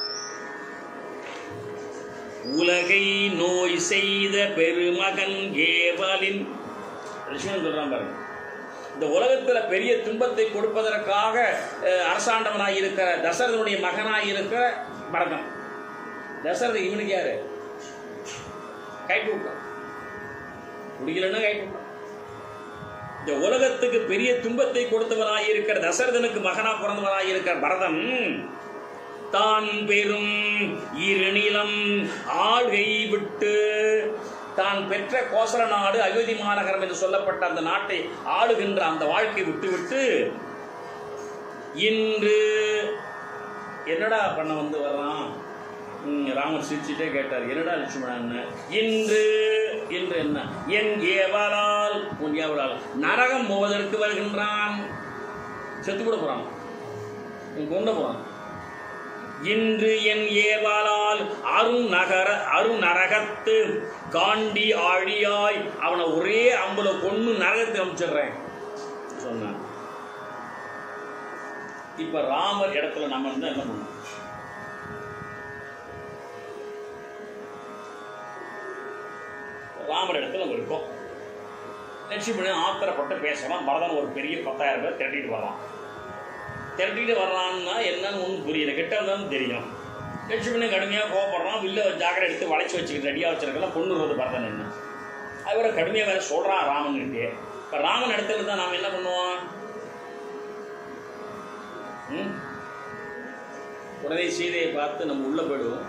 S1: உலகை நோய் செய்த பெருமகன் கேவலின் லட்சுமணன் சொல்றான் பாருங்க இந்த உலகத்துல பெரிய துன்பத்தை கொடுப்பதற்காக அஹ், அரசாண்டவனாய் இருக்கிற தசரதனுடைய மகனாய் இருக்கிற பரதன் தசரத இவனுக்கு யாரு கைட்டு விட்டான் குடிக்கலன்னா கைட்டு விட்டான் இந்த உலகத்துக்கு பெரிய துன்பத்தை கொடுத்தவனாய் இருக்கிற தசரதனுக்கு மகனா பிறந்தவனாய் இருக்கிற பரதன் தான் பெரும் இருநிலம் ஆள்கை விட்டு தான் பெற்ற கோசல நாடு அயோத்தி மாநகரம் என்று சொல்லப்பட்ட அந்த நாட்டை ஆளுகின்ற அந்த வாழ்க்கை விட்டுவிட்டு இன்று என்னடா பண்ண வந்து வர்றான் ம், ராமர் சிரிச்சுட்டே கேட்டார் என்னடா லட்சுமணன் இன்று இன்று என்ன என் ஏவலால் உன் ஏவலால் நரகம் போவதற்கு வருகின்றான் செத்து கூட போறான் உன் கொண்டு போறான் இன்று என் ஏவாளால் அருண் நகர அருண் நரகத்து காண்டி ஆழியாய் அவனை ஒரே அம்புல கொன்னு நரகத்தை அமைச்சிடுறேன் சொன்னான் இப்ப ராமர் இடத்துல நம்ம இருந்தா என்ன பண்ணுவோம் ராமர் இடத்துல நம்ம இருக்கோம் லட்சுமணன் ஆத்திரப்பட்டு பேசலாம் பரதன் ஒரு பெரிய பத்தாயிரம் பேர் திரட்டிட்டு வரான் திரட்டிட்டு வர்றான்னா என்னன்னு ஒன்றும் புரியல கிட்ட வந்தாலும் தெரியும் லட்சுமணன் கடுமையாக கோவப்படுறான் வில்ல ஜாக்கரை எடுத்து வளைச்சி வச்சுக்கிட்டு ரெடியாக வச்சிருக்கலாம் பொண்ணுறது பரதன் என்ன அவரை கடுமையாக வேற சொல்கிறான் ராமன்கிட்டே இப்போ ராமன் இடத்துல தான் நாம் என்ன பண்ணுவோம் ம்? உடனே சீதையை பார்த்து நம்ம உள்ளே போயிடுவோம்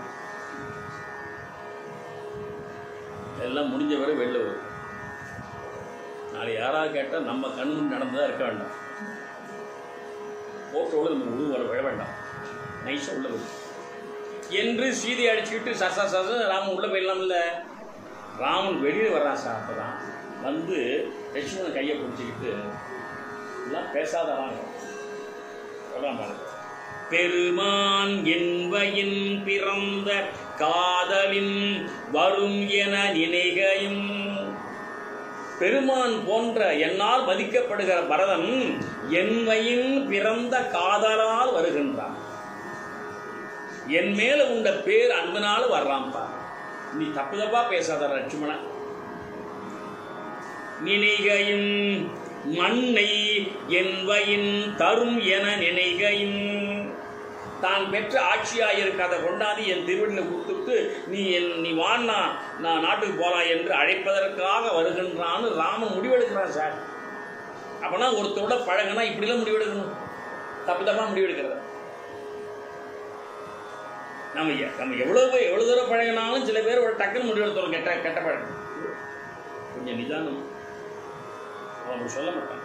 S1: எல்லாம் முடிஞ்ச வரை வெளில வரும் நாளை யாராவது கேட்டால் நம்ம கண் முன் நடந்ததாக இருக்க வேண்டாம் போட்டோடு நம்ம உருவ வர விழ வேண்டாம் நைஸாக உள்ள போய் என்று சீதை அடிச்சுக்கிட்டு சச சச ராமன் உள்ளே போயிடலாம்ல ராமன் வெளியில் வர்றான் சார் அப்போ தான் வந்து லட்சுமணன் கையை பிடிச்சிக்கிட்டு எல்லாம் பேசாதறாங்க சொல்கிறான் பாருங்க பெருமான் என்பையின் பிறந்த காதலின் வரும் என நினைகையும் பெருமான் போன்ற என்னால் மதிக்கப்படுகிற பரதன் என்மையின் பிறந்த காதலால் வருகின்றான் என் மேல உண்ட பேர் அன்பனால வர்றான்ப்பா நீ தப்பு தப்பா பேசாத லட்சுமணன் நினைகையும் மண்ணை என்பையின் தரும் என நினைகையும் தான் பெற்ற ஆட்சியாக இருக்காத கொண்டாந்து என் திருவடியில் கொடுத்துட்டு நீ என் நீ வான்னா நான் நாட்டுக்கு போகலாம் என்று அழைப்பதற்காக வருகின்றான்னு ராமன் முடிவெடுக்கிறான் சார் அப்பனா ஒருத்தரோட பழகுனா இப்படிலாம் முடிவெடுக்கணும் தப்பு தப்பா முடிவெடுக்கிறது நம்ம எ- நம்ம எவ்வளவு எவ்வளவு தூரம் பழகினாலும் சில பேர் ஒரு டக்குன்னு முடிவெடுத்தோம் கெட்ட கெட்ட பழக்கம் கொஞ்சம் நிதானம் அவன் அப்படி சொல்ல மாட்டான்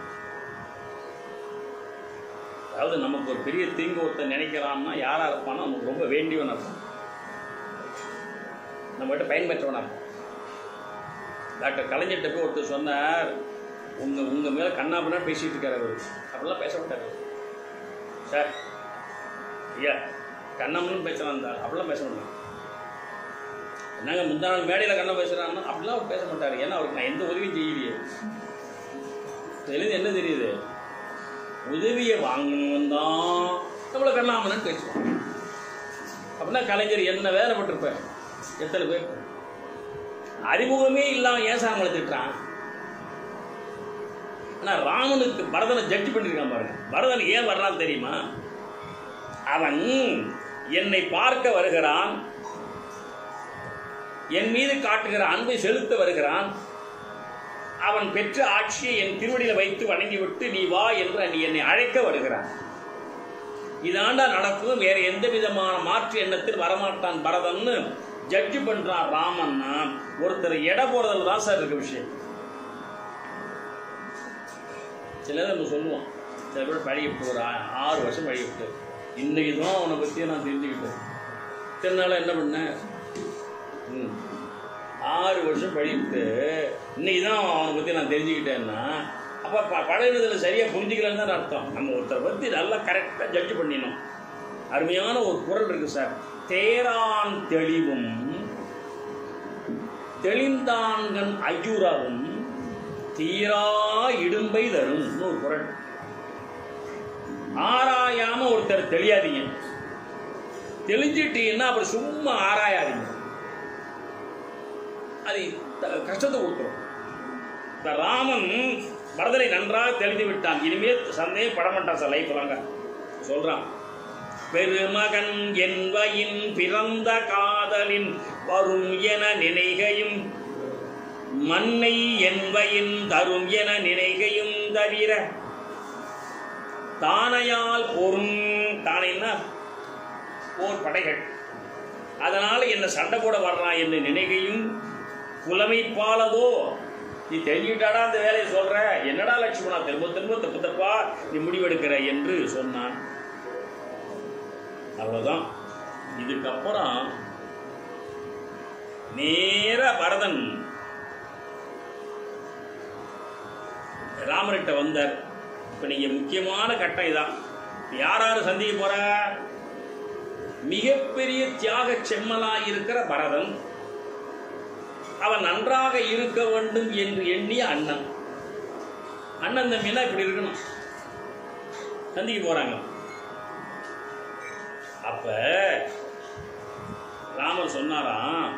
S1: அதாவது நமக்கு ஒரு பெரிய தீங்கு ஒருத்தன் நினைக்கிறான்னா யாரா இருப்பானோ நமக்கு ரொம்ப வேண்டியவனா இருப்பான் நம்மகிட்ட பயன்பெற்றவனா இருப்பான் டாக்டர் கலைஞர்கிட்ட போய் ஒருத்தர் சொன்னார் உங்க உங்க மேல கண்ணாபண்ணா பேசிட்டு இருக்காரு அவர் அப்படிலாம் பேச மாட்டாரு சார் ஐயா கண்ணாமன்னு பேசுறான் அந்த ஆள். அப்படிலாம் பேச மாட்டான் என்னங்க முந்தா நாள் மேடையில் கண்ணா பேசுறான்னா அப்படிலாம் அவர் பேச மாட்டார் ஏன்னா அவருக்கு நான் எந்த உதவியும் செய்யலையே தெரியுது என்ன தெரியுது உதவியை வாங்கணும் தான் நம்மளை கண்ணாமன்னு பேசுவோம் அப்படின்னா கலைஞர் என்ன வேதனைப்பட்டிருப்பார் எத்தனை பேர் அறிமுகமே இல்லாம ஏன் சார் நம்மளை திட்டுறான் ஆனா ராமனுக்கு பரதனை ஜட்ஜ் பண்ணிருக்கான் பாருங்க பரதன் ஏன் வர்றான் தெரியுமா அவன் என்னை பார்க்க வருகிறான் என் மீது காட்டுகிற அன்பை செலுத்த வருகிறான் அவன் பெற்ற ஆட்சியை என் திருவடியில வைத்து வணங்கிவிட்டு நீ வா என்று நீ என்னை அழைக்க வருகிறான் இதாண்டா நடக்கும் வேற எந்த விதமான மாற்று எண்ணத்தில் வரமாட்டான் பரதன்னு ஜட்ஜ் பண்றான் ராமன்னா ஒருத்தர் எடை போறதுல தான் சார் இருக்கு விஷயம் சிலர் நம்ம சொல்லுவோம் சில பேர் பழகிட்டு ஒரு ஆ- ஆறு வருஷம் பழகிட்டு இன்னைக்கு தான் அவனை பற்றி நான் தெரிஞ்சுக்கிட்டேன் திருநாள் என்ன பண்ணேன் ம். ஆறு வருஷம் பழகிட்டு இன்னைக்கு தான் அவனை பற்றி நான் தெரிஞ்சுக்கிட்டேன்னா அப்போ ப பழகினதில் சரியாக புரிஞ்சுக்கலன்னு தான் அர்த்தம் நம்ம ஒருத்தரை பற்றி நல்லா கரெக்டாக ஜட்ஜ் பண்ணிடணும் அருமையான ஒரு குரல் இருக்கு சார் தேரான் தெளிவும் தெளிந்தான்கண் ஐயூராவும் தீரா இடும்பை தரும் ஒரு குரல் ஆராயாம ஒருத்தர் தெளியாதீங்க தெளிஞ்சிட்டீங்கன்னா அப்புறம் சும்மா ஆராயாதீங்க அது த- கஷ்டத்தை கொடுத்துரும் இந்த ராமன் பரதனை நன்றாக தெளிந்து விட்டான் இனிமேல் சந்தேகம் படமாட்டான் சார் லைஃப் வாங்க சொல்றான் பெருமகன் என்பையின் பிறந்த காதலின் வரும் என நினைகையும் மண்ணை என்பையின் தரும் என நினைகையும் தவிர தானையால் பொறும் தானைன்னா போர் படைகள் அதனால என்ன சண்டை போட வர்றான் என்று நினைகையும் புலமைப்பாலதோ நீ தெரிஞ்சுக்கிட்டாடா அந்த வேலையை சொல்ற என்னடா லட்சுமணா திரும்ப திரும்ப தப்பு தப்பா நீ முடிவெடுக்கிற என்று சொன்னான் அவ்வளவுதான் இதுக்கப்புறம் நேர பரதன் ராமர்கிட்ட வந்தார் இப்ப நீங்க முக்கியமான கட்டம் இதான் யார் யார் சந்திக்க போற மிகப்பெரிய தியாக செம்மலா இருக்கிற பரதன் அவன் நன்றாக இருக்க வேண்டும் என்று எண்ணிய அண்ணன் அண்ணன் தம்பினா இப்படி இருக்கணும் சந்திக்க போறாங்க அப்ப ராமர் சொன்னாராம்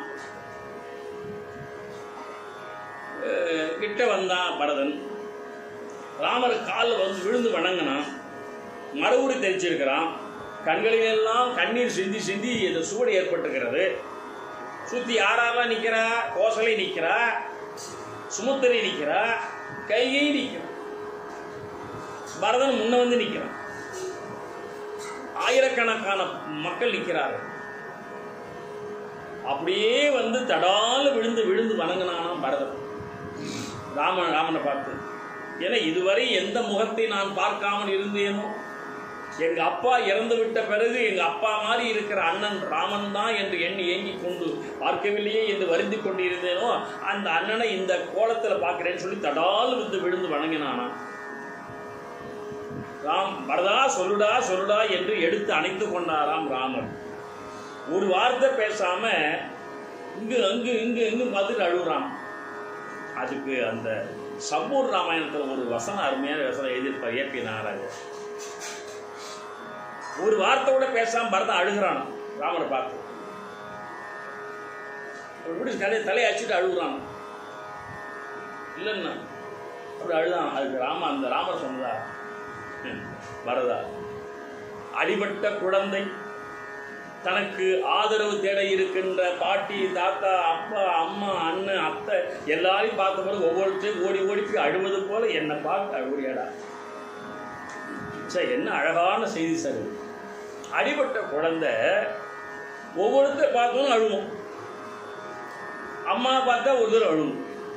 S1: அஹ், கிட்ட வந்தான் பரதன் ராமர் காலில் வந்து விழுந்து வணங்கினான் மறுபடி தெரிச்சிருக்கிறான் கண்களிலெல்லாம் கண்ணீர் சிந்தி சிந்தி இந்த சூடு ஏற்பட்டிருக்கிறது சுத்தி யாரெல்லாம் நிக்கிறா கோசலை நிக்கிறா சுமுத்திரை நிக்கிறா கைகை நிக்கிறா பரதன் முன்ன வந்து நிக்கிறான் ஆயிரக்கணக்கான மக்கள் நிக்கிறார்கள் அப்படியே வந்து தடால விழுந்து விழுந்து வணங்கினானாம் பரதன் ராமன் ராமனை பார்த்து ஏன்னா இதுவரை எந்த முகத்தை நான் பார்க்காமல் இருந்தேனோ எங்க அப்பா இறந்து விட்ட பிறகு எங்க அப்பா மாதிரி இருக்கிற அண்ணன் ராமன் தான் என்று எண்ணி ஏங்கிக் கொண்டு பார்க்கவில்லையே என்று வருந்தி கொண்டு இருந்தேனோ அந்த அண்ணனை இந்த கோலத்துல பார்க்கிறேன்னு சொல்லி தடால் வந்து விழுந்து வணங்கினானா ராம் பரதா சொல்லுடா சொல்லுடா என்று எடுத்து அணைத்து கொண்டாராம் ராமர் ஒரு வார்த்தை பேசாம இங்கு அங்கு இங்கு இங்கு பார்த்துட்டு அழுகுறான் அதுக்கு அந்த சம்பூர் ராமாயணத்தில் ஒரு வசனம் அருமையான வசனம் எழுதியிருப்பார் ஏபி நாகராஜர் ஒரு வார்த்தை கூட பேசாம பரதன் அழுகிறான் ராமரை பார்த்து அப்படி இப்படி தலையை தலையை அடிச்சுட்டு அழுகுறான் இல்லைன்னா அப்படி அழுதான் அதுக்கு ராம அந்த ராமர் சொன்னதா ஹம், பரதா அடிபட்ட குழந்தை தனக்கு ஆதரவு தேட இருக்கின்ற பாட்டி தாத்தா அப்பா அம்மா அண்ணன் அத்தை எல்லாரையும் பார்த்த பிறகு ஒவ்வொருத்தையும் ஓடி ஓடி போய் அழுவது போல என்னை பார்த்து அழுகுறியாடா சார் என்ன அழகான செய்தி சார் இது. அடிபட்ட குழந்தை ஒவ்வொருத்தரை பார்த்தோன்னு அழுவும் அம்மா பார்த்தா ஒரு தடவை அழுவும்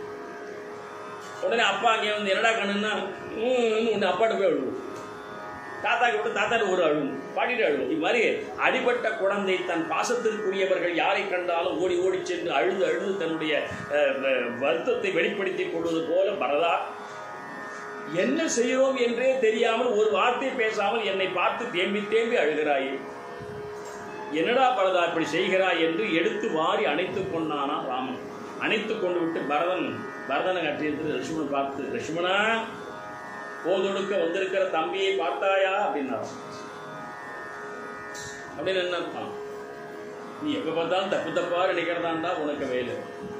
S1: உடனே அப்பா அங்கே வந்து என்னடா கண்ணுன்னா ஒன்று அப்பாட்ட போய் அழுவும் தாத்தாக்கு விட்டு தாத்தாட்டு ஒரு அழுவும் பாட்டிட்டு அழுவும் இது மாதிரி அடிபட்ட குழந்தை தன் பாசத்திற்குரியவர்கள் யாரை கண்டாலும் ஓடி ஓடி சென்று அழுது அழுது தன்னுடைய அஹ், அஹ், வருத்தத்தை வெளிப்படுத்திக் கொள்வது போல பரதா என்ன செய்கிறோம் என்றே தெரியாமல் ஒரு வார்த்தை பேசாமல் என்னை பார்த்து தேம்பி தேம்பி அழுகிறாயே என்னடா பரதா இப்படி செய்கிறாய் என்று எடுத்து வாரி அணைத்துக் கொண்டானா ராமன் அணைத்துக் கொண்டு விட்டு பரதன் பரதனை கட்டியது லட்சுமணன் பார்த்து லட்சுமணா போதொடுக்க வந்திருக்கிற தம்பியை பார்த்தாயா அப்படின்னாராம் அப்படின்னு என்ன அர்த்தம் நீ எப்போ பார்த்தாலும் தப்பு தப்பாக நினைக்கிறதாண்டா உனக்கு வேலை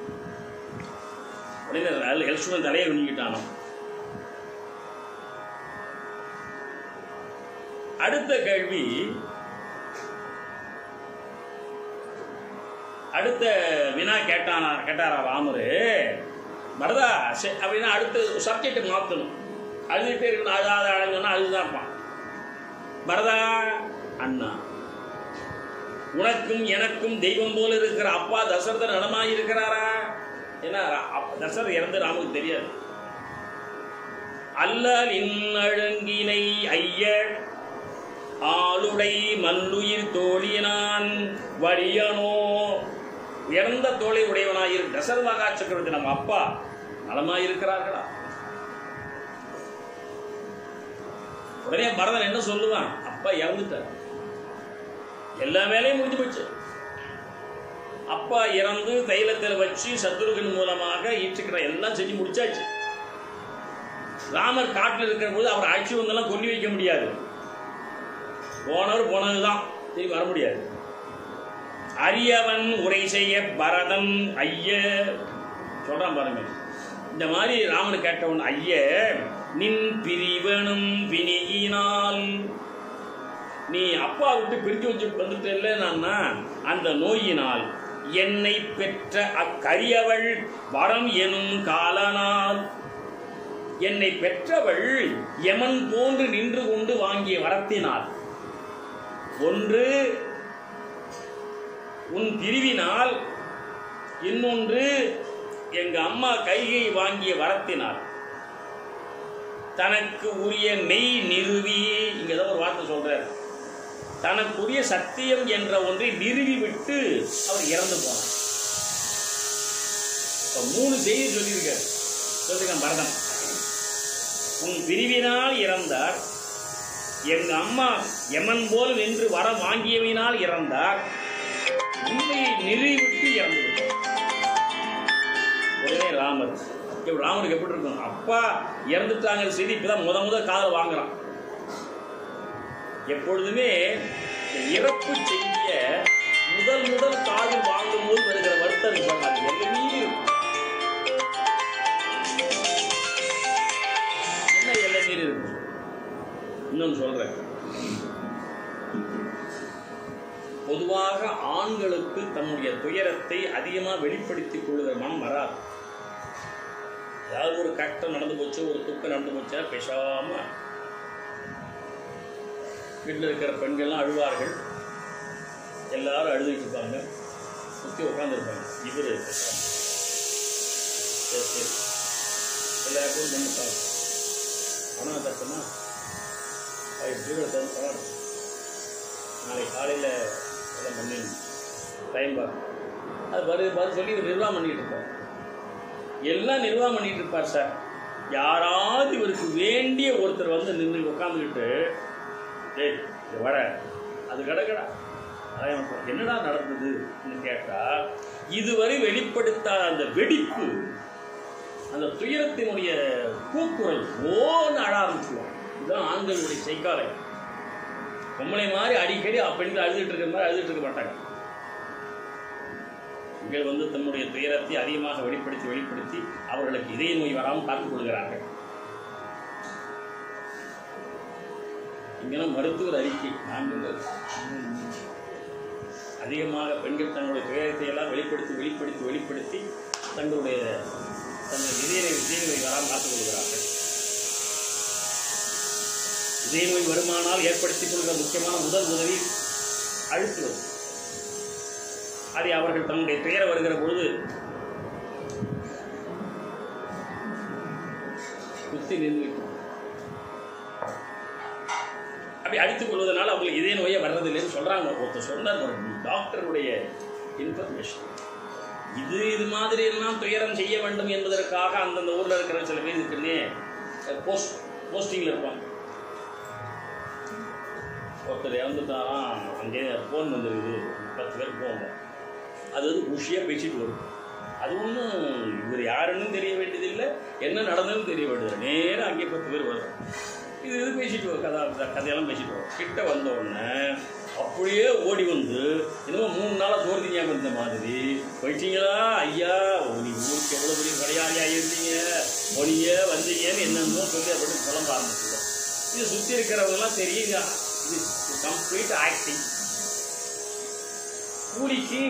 S1: உடனே எல்சுவன் தலையை குனிக்கிட்டானோ அடுத்த கேள்வி அடுத்த வினா கேட்டானா கேட்டாரா ராமரு பரதா சரி, அப்படின்னா அடுத்த சப்ஜெக்ட் மாற்றணும் அழுதுகிட்டே இருக்கணும் அழாத அழகுன்னா அழுதுதான் இருப்பான் பரதா அண்ணா உனக்கும் எனக்கும் தெய்வம் போல இருக்கிற அப்பா தசரதர் நலமாய் இருக்கிறாரா ஏன்னா அப்ப தசரதர் இறந்து ராமுக்கு தெரியாது அல்லல் இன்னழங்கினை ஐய ஆளுடை மல்லுயிர் தோழியனான் வரியனோ உயர்ந்த தோளை உடையவனாயிரு தசரதமகா சக்கரவர்த்தி நம்ம அப்பா நலமாயிருக்கிறார்களா உடனே பரதன் என்ன சொல்லுவான் அப்பா இறந்துட்டார் எல்லா வேலையும் முடிஞ்சு போச்சு அப்பா இறந்து தைலத்தில் வச்சு சத்துருகன் மூலமாக ஈற்றுக்கிற எல்லாம் செஞ்சு முடிச்சாச்சு ராமர் காட்டில் இருக்கிற போது அவர் ஆட்சி வந்தெல்லாம் கொல்லி வைக்க முடியாது போனவர் போனதுதான் திரும்பி வர முடியாது அரியவன் உரை செய்ய பரதன் ஐய சொல்றான் பாருங்க இந்த மாதிரி ராமன் கேட்டவன் ஐய நின் பிரிவனும் பிணியினால் நீ அப்பா விட்டு பிரிஞ்சு வச்சு வந்துட்டல நான் அந்த நோயினால் என்னை பெற்ற அக்கரியவள் வரம் எனும் காலனால் என்னை பெற்றவள் யமன் போன்று நின்று கொண்டு வாங்கிய வரத்தினால் ஒன்று உன் பிரிவினால் இன்னொன்று எங்க அம்மா கைகை வாங்கிய வரத்தினால் தனக்கு உரிய மெய் நிறுவி இங்க ஏதோ ஒரு வார்த்தை சொல்றார் தனக்குரிய சத்தியம் என்ற ஒன்றை நிறுவி விட்டு அவர் இறந்து போனார் இப்ப மூணு செய்தி சொல்லியிருக்காரு சொல்லியிருக்கான் பரதன் உன் பிரிவினால் இறந்தார் எங்க அம்மா எமன் போல் நின்று வர வாங்கியவினால் இறந்தார் உண்மையை நிறுவிவிட்டு இறந்து விட்டார் உடனே ராமர் இப்ப ராமருக்கு எப்படி இருக்கும் அப்பா இறந்துட்டாங்கிற செய்தி இப்பதான் முத முத காதல் வாங்குறான் எப்பொழுதுமே இந்த இறப்பு செய்திய முதல் முதல் காதில் வாங்கும் போது வருகிற வருத்தம் இப்ப அது எல்லாமே இருக்கும் என்ன எல்லை மீறி இருக்கும் இன்னொன்று சொல்றேன் பொதுவாக ஆண்களுக்கு தன்னுடைய துயரத்தை அதிகமாக வெளிப்படுத்திக் கொள்ளுகிற மனம் வராது ஏதாவது ஒரு கஷ்டம் நடந்து போச்சு ஒரு துக்கம் நடந்து போச்சா பேசாம வீட்டில் இருக்கிற பெண்கள்லாம் அழுவார்கள் எல்லாரும் அழுதுகிட்டு இருப்பாங்க சுற்றி உட்காந்துருப்பாங்க இவர் சரி சரி எல்லாருக்கும் பண்ணிட்டாங்க பணம் தட்டுமா ஜீரோ தந்து பணம் நாளைக்கு காலையில் எல்லாம் பண்ணிடணும் டைம் பார்க்கணும் அது பதில் பதில் சொல்லி இவர் நிர்வாகம் பண்ணிட்டு இருப்பார் எல்லாம் நிர்வாகம் பண்ணிட்டு இருப்பார் சார் யாராவது இவருக்கு வேண்டிய ஒருத்தர் வந்து நின்று உட்காந்துக்கிட்டு டேய் இங்க வர அது கடக்கடா அதான் எனக்கு என்னடா நடந்ததுன்னு கேட்டா இதுவரை வெளிப்படுத்தாத அந்த வெடிப்பு அந்த துயரத்தினுடைய கூக்குரல் ஓன்னு அழ ஆரம்பிச்சுவான் இதுதான் ஆண்களுடைய செய்காலை பொம்பளை மாதிரி அடிக்கடி பெண்கள் அழுதுட்டு இருக்கிற மாதிரி அழுதுட்டு இருக்க மாட்டாங்க பெண்கள் வந்து தன்னுடைய துயரத்தை அதிகமாக வெளிப்படுத்தி வெளிப்படுத்தி அவர்களுக்கு இதய நோய் வராமல் பார்த்துக் கொள்கிறார்கள் இங்கெல்லாம் மருத்துவர் அறிக்கை நாங்கள் அதிகமாக பெண்கள் தங்களுடைய துயரத்தை எல்லாம் வெளிப்படுத்தி வெளிப்படுத்தி வெளிப்படுத்தி தங்களுடைய தங்கள் இதய இதய நோய் வராமல் பார்த்துக் கொள்கிறார்கள் இதய நோய் வருமானால் ஏற்படுத்திக் கொள்கிற முக்கியமான முதல் உதவி அழுத்துவது அதை அவர்கள் தன்னுடைய துயரம் வருகிற பொழுது குத்தி நின்று அப்படி அடித்துக் கொள்வதனால அவங்களுக்கு இதய நோயே வர்றதில்லைன்னு சொல்றாங்க ஒருத்தர் சொன்னார் ஒரு டாக்டருடைய இன்ஃபர்மேஷன் இது இது மாதிரி எல்லாம் துயரம் செய்ய வேண்டும் என்பதற்காக அந்தந்த ஊர்ல இருக்கிற சில பேர் இருக்குன்னே போஸ்ட் போஸ்டிங்ல இருப்பாங்க ஒருத்தர் இறந்துட்டாராம் அங்கே ஃபோன் வந்துருக்குது பத்து பேர் போவாங்க அது வந்து குஷியாக பேசிட்டு வரும் அது ஒன்றும் இவர் யாருன்னு தெரிய வேண்டியதில்லை என்ன நடந்ததுன்னு தெரிய வேண்டியது நேராக அங்கே பத்து பேர் வரும் இது இது பேசிட்டு வரும் கதை அந்த கதையெல்லாம் பேசிட்டு வரும் கிட்ட வந்த உடனே அப்படியே ஓடி வந்து என்னமோ மூணு நாளாக சோறு திங்காம இருந்த மாதிரி போயிட்டீங்களா ஐயா நீ ஊருக்கு எவ்வளோ பெரிய கடையாளியா இருந்தீங்க மொழியே வந்தீங்கன்னு என்னென்னமோ சொல்லி அப்படின்னு புலம்ப ஆரம்பிச்சிடும் இது சுற்றி இருக்கிறவங்கலாம் தெரியுங்க இது கம்ப்ளீட் ஆக்டிங் கூலிக்கு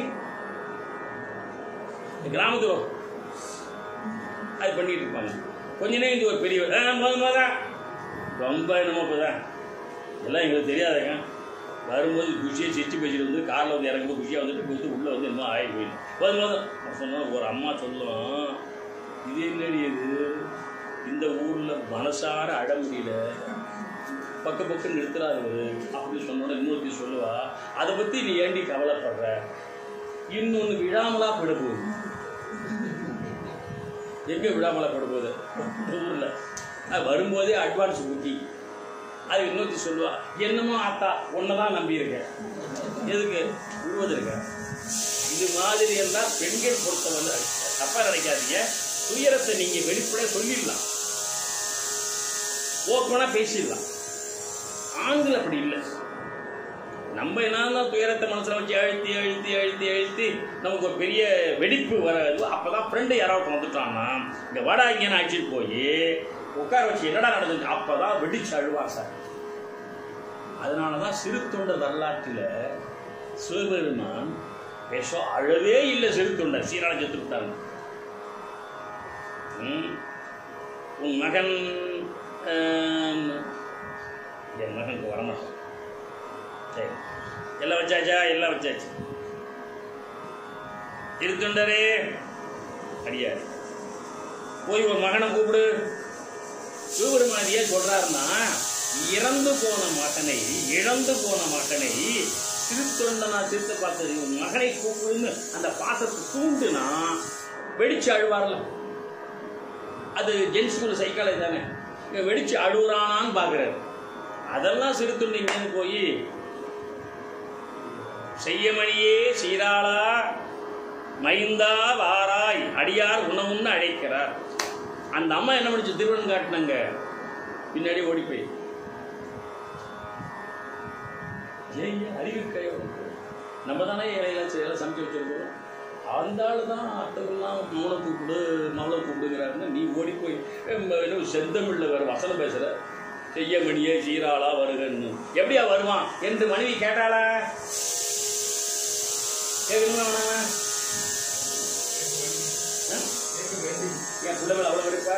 S1: கிராமத்துல அது பண்ணிட்டு இருப்பாங்க கொஞ்ச நேரம் இது ஒரு பெரிய ஆ, முத முத ரொம்ப என்னமோ இப்போதான் எல்லாம் எங்களுக்கு தெரியாதுங்க வரும்போது குஷியாக சிரிச்சு பேசிட்டு வந்து காரில் வந்து இறங்கும்போது குஷியாக வந்துட்டு கொடுத்து உள்ளே வந்து என்னமோ ஆகி போயிடும் போது போதும் நான் சொன்னோம் ஒரு அம்மா சொல்லும் இது என்னடி இது இந்த ஊரில் மனசார அழ முடியல பக்க பக்கம் நிறுத்துறாரு அப்படின்னு சொன்னோட இன்னொருத்தி சொல்லுவா அதை பற்றி நீ ஏண்டி கவலைப்படுற இன்னொன்று விழாமலா போயிட போகுது எங்கே விழாமலா போயிட போகுது ஊரில் அது வரும்போதே அட்வான்ஸ் புக்கிங் அது இன்னொருத்தி சொல்லுவா என்னமோ ஆத்தா ஒன்றை தான் நம்பியிருக்கேன் எதுக்கு விழுவதற்கு இது மாதிரி எல்லாம் பெண்கள் பொறுத்த வந்து தப்பாக நினைக்காதீங்க துயரத்தை நீங்கள் வெளிப்பட சொல்லிடலாம் ஓப்பனாக பேசிடலாம் ஆண்கள் அப்படி இல்லை நம்ம என்னன்னா துயரத்தை மனசில் வச்சு அழுத்தி அழுத்தி அழுத்தி அழுத்தி நமக்கு ஒரு பெரிய வெடிப்பு வராது அப்போ தான் ஃப்ரெண்டு யாராவது வந்துட்டான்னா இந்த வடை இங்கேன்னு அழைச்சிட்டு போய் உட்கார வச்சு என்னடா நடந்தது அப்போ தான் வெடிச்சு அழுவார் சார் அதனால தான் சிறு தொண்டர் வரலாற்றில் சிவபெருமான் பேசோ அழவே இல்லை சிறு தொண்டர் சீரான செத்து விட்டாங்க ம். உன் மகன் ஆம், என் மகனுக்கு வரமாட்டான் சரி எல்லாம் வச்சாச்சா எல்லாம் வச்சாச்சு திருத்தொண்டரே அடியாரு போய் உன் மகனை கூப்பிடு சிவபெருமான் ஏன் சொல்றாருன்னா இறந்து போன மகனை இழந்து போன மகனை திருத்தொண்டனா திருத்த பார்த்தது உன் மகனை கூப்பிடுன்னு அந்த பாசத்தை தூண்டுனா வெடிச்சு அழுவார்ல அது ஜென்ஸுக்குள்ள சைக்காலஜி தானே இவன் வெடிச்சு அழுகுறானான்னு பார்க்குறாரு அதெல்லாம் சிறுத்துண்டு இங்கேருந்து போய் செய்யமணியே சீராளா மைந்தா வாராய் அடியார் உணவுன்னு அழைக்கிறார் அந்த அம்மா என்ன பண்ணிச்சு திருவன் காட்டினாங்க பின்னாடி ஓடி போய் ஏன் அறிவு கையோ நம்ம தானே இலையில எல்லாம் சமைச்சு வச்சிருக்கிறோம் அந்த ஆள் தான் அத்தவெல்லாம் மௌன கூப்பிடு மவளை கூப்பிடுங்கிறாருன்னு நீ ஓடி போய் எம், என்ன செந்தமிழில் வேறு வசனம் பேசுகிற செய்யமணியே சீராளா வருகன்னு எப்படியா வருவான் என்று மனைவி கேட்டாளா கேட்கணுமா வேணாமா ஆ? என் பிள்ளை மேல அவ்வளோ வெறுப்பா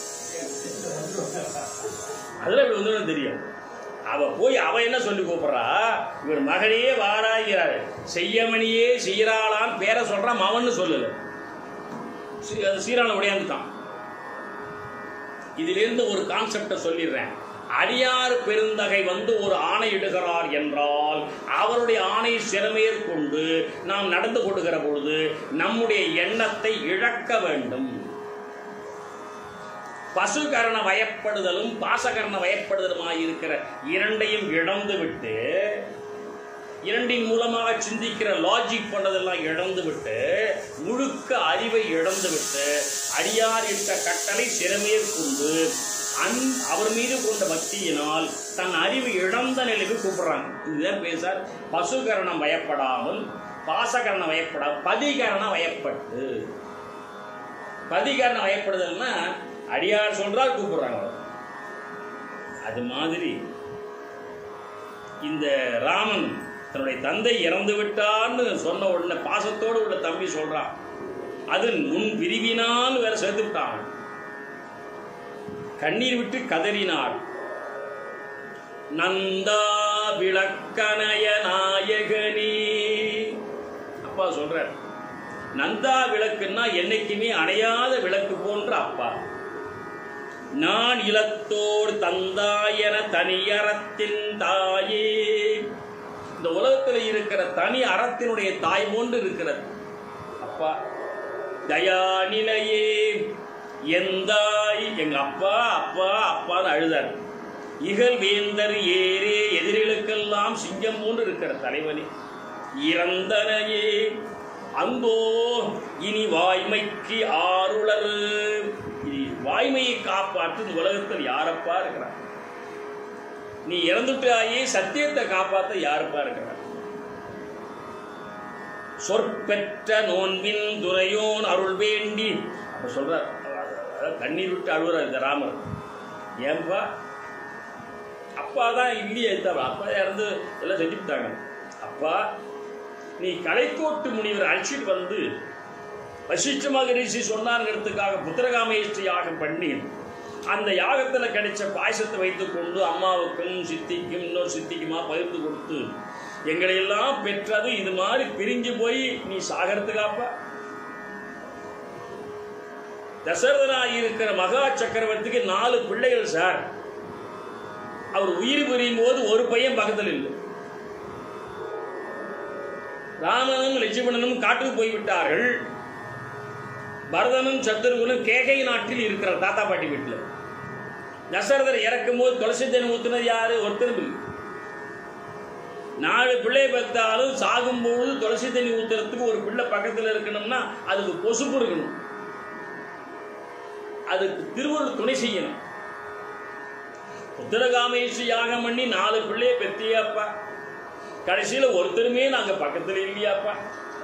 S1: அதெல்லாம் இப்படி வந்து தெரியும் அவ போய் அவ என்ன சொல்லி கூப்பிடுறா இவர் மகனே வாராகிறாரு செய்யமணியே சீராளான் பேரை சொல்றான் மவன்னு சொல்லல சீ- அது சீராள உடையாந்துட்டான் இதிலிருந்து ஒரு கான்செப்டை சொல்லிடுறேன் அடியார் பெருந்தகை வந்து ஒரு ஆணையிடுகிறார் என்றால் அவருடைய ஆணை சிறமேற்கொண்டு நாம் நடந்து கொள்கிற பொழுது நம்முடைய எண்ணத்தை இழக்க வேண்டும் பசுகரண வயப்படுதலும் பாசகரண வயப்படுதலுமாய் இருக்கிற இரண்டையும் இழந்து விட்டு இரண்டின் மூலமாக சிந்திக்கிற லாஜிக் பண்ணதெல்லாம் இழந்து விட்டு முழுக்க அறிவை இழந்து விட்டு அடியார் இட்ட கட்டளை சிறமேற்கொண்டு அன் அவர் மீது கொண்ட பக்தியினால் தன் அறிவு இழந்த நிலைக்கு கூப்பிடுறாங்க இதுதான் பேசார் பசுகரணம் வயப்படாமல் பாசகரணம் வயப்படா பதிகரணம் வயப்பட்டு பதிகரணம் வயப்படுதல்னா அடியார் சொல்றால் கூப்பிடுறாங்க அவ்வளவுதான். அது மாதிரி இந்த ராமன் தன்னுடைய தந்தை இறந்து விட்டான்னு சொன்ன உடனே பாசத்தோடு உள்ள தம்பி சொல்றான் அது முன் பிரிவினால் வேற சேர்த்து விட்டான் கண்ணீர் விட்டு கதறினாள் நந்தா விளக்கனய நாயகனே அப்பா சொல்றார் நந்தா விளக்குன்னா என்னைக்குமே அணையாத விளக்கு போன்ற அப்பா நான் இலத்தோர் தந்தாயன தனியறத்தின் தாயே இந்த உலகத்தில் இருக்கிற தனி அறத்தினுடைய தாய் போன்று இருக்கிறது அப்பா தயாநிலையே எந்தாய் எங்க அப்பா அப்பா அப்பான்னு அழுதார் இகழ் வேந்தர் ஏரே எதிரிகளுக்கெல்லாம் சிங்கம் போன்று இருக்கிற தலைவனே இறந்தனையே அந்தோ இனி வாய்மைக்கு ஆருளர் இனி வாய்மையை காப்பாற்று இந்த உலகத்தில் யாரப்பா இருக்கிறார் நீ இறந்துட்டாயே சத்தியத்தை காப்பாத்த யாருப்பா இருக்கிறார் சொற்பெற்ற நோன்பின் துறையோன் அருள் வேண்டி அப்ப சொல்றார் அதாவது கண்ணீர் விட்டு அழுகுறார் இந்த ராமர் ஏன்பா அப்பா தான் இல்லையே தவிர அப்பா இறந்து எல்லாம் செஞ்சுட்டாங்க அப்பா நீ கலைக்கோட்டு முனிவர் அழைச்சிட்டு வந்து வசிஷ்ட மகரிஷி சொன்னாங்கிறதுக்காக புத்திரகாமேஷ்டி யாகம் பண்ணி அந்த யாகத்தில் கிடைச்ச பாயசத்தை வைத்துக்கொண்டு அம்மாவுக்கும் சித்திக்கும் இன்னொரு சித்திக்குமா பகிர்ந்து கொடுத்து எங்களை எல்லாம் பெற்றது இது மாதிரி பிரிஞ்சு போய் நீ சாகரத்துக்காப்பா தசரதனாக இருக்கிற மகா சக்கரவர்த்திக்கு நாலு பிள்ளைகள் சார் அவர் உயிர் பிரியும் போது ஒரு பையன் பக்கத்தில் இல்லை ராமனும் லட்சுமணனும் காட்டுக்கு போய்விட்டார்கள் பரதனும் சத்துருவனும் கேகை நாட்டில் இருக்கிற தாத்தா பாட்டி வீட்டில் தசரதர் இறக்கும் போது துளசி தண்ணி ஊத்துனது யாரு ஒருத்தரும் இல்லை நாலு பிள்ளை பெற்றாலும் சாகும்போது துளசி தண்ணி ஊத்துறதுக்கு ஒரு பிள்ளை பக்கத்தில் இருக்கணும்னா அதுக்கு பொசுப்பு இருக்கணும் அதுக்கு திருவள்ளுவர் துணை செய்யணும் உத்தரகாமேஸ்வரி யாகம் பண்ணி நாலு பிள்ளைய பெத்தியாப்பா கடைசியில ஒருத்தருமே நாங்க பக்கத்துல இல்லையாப்பா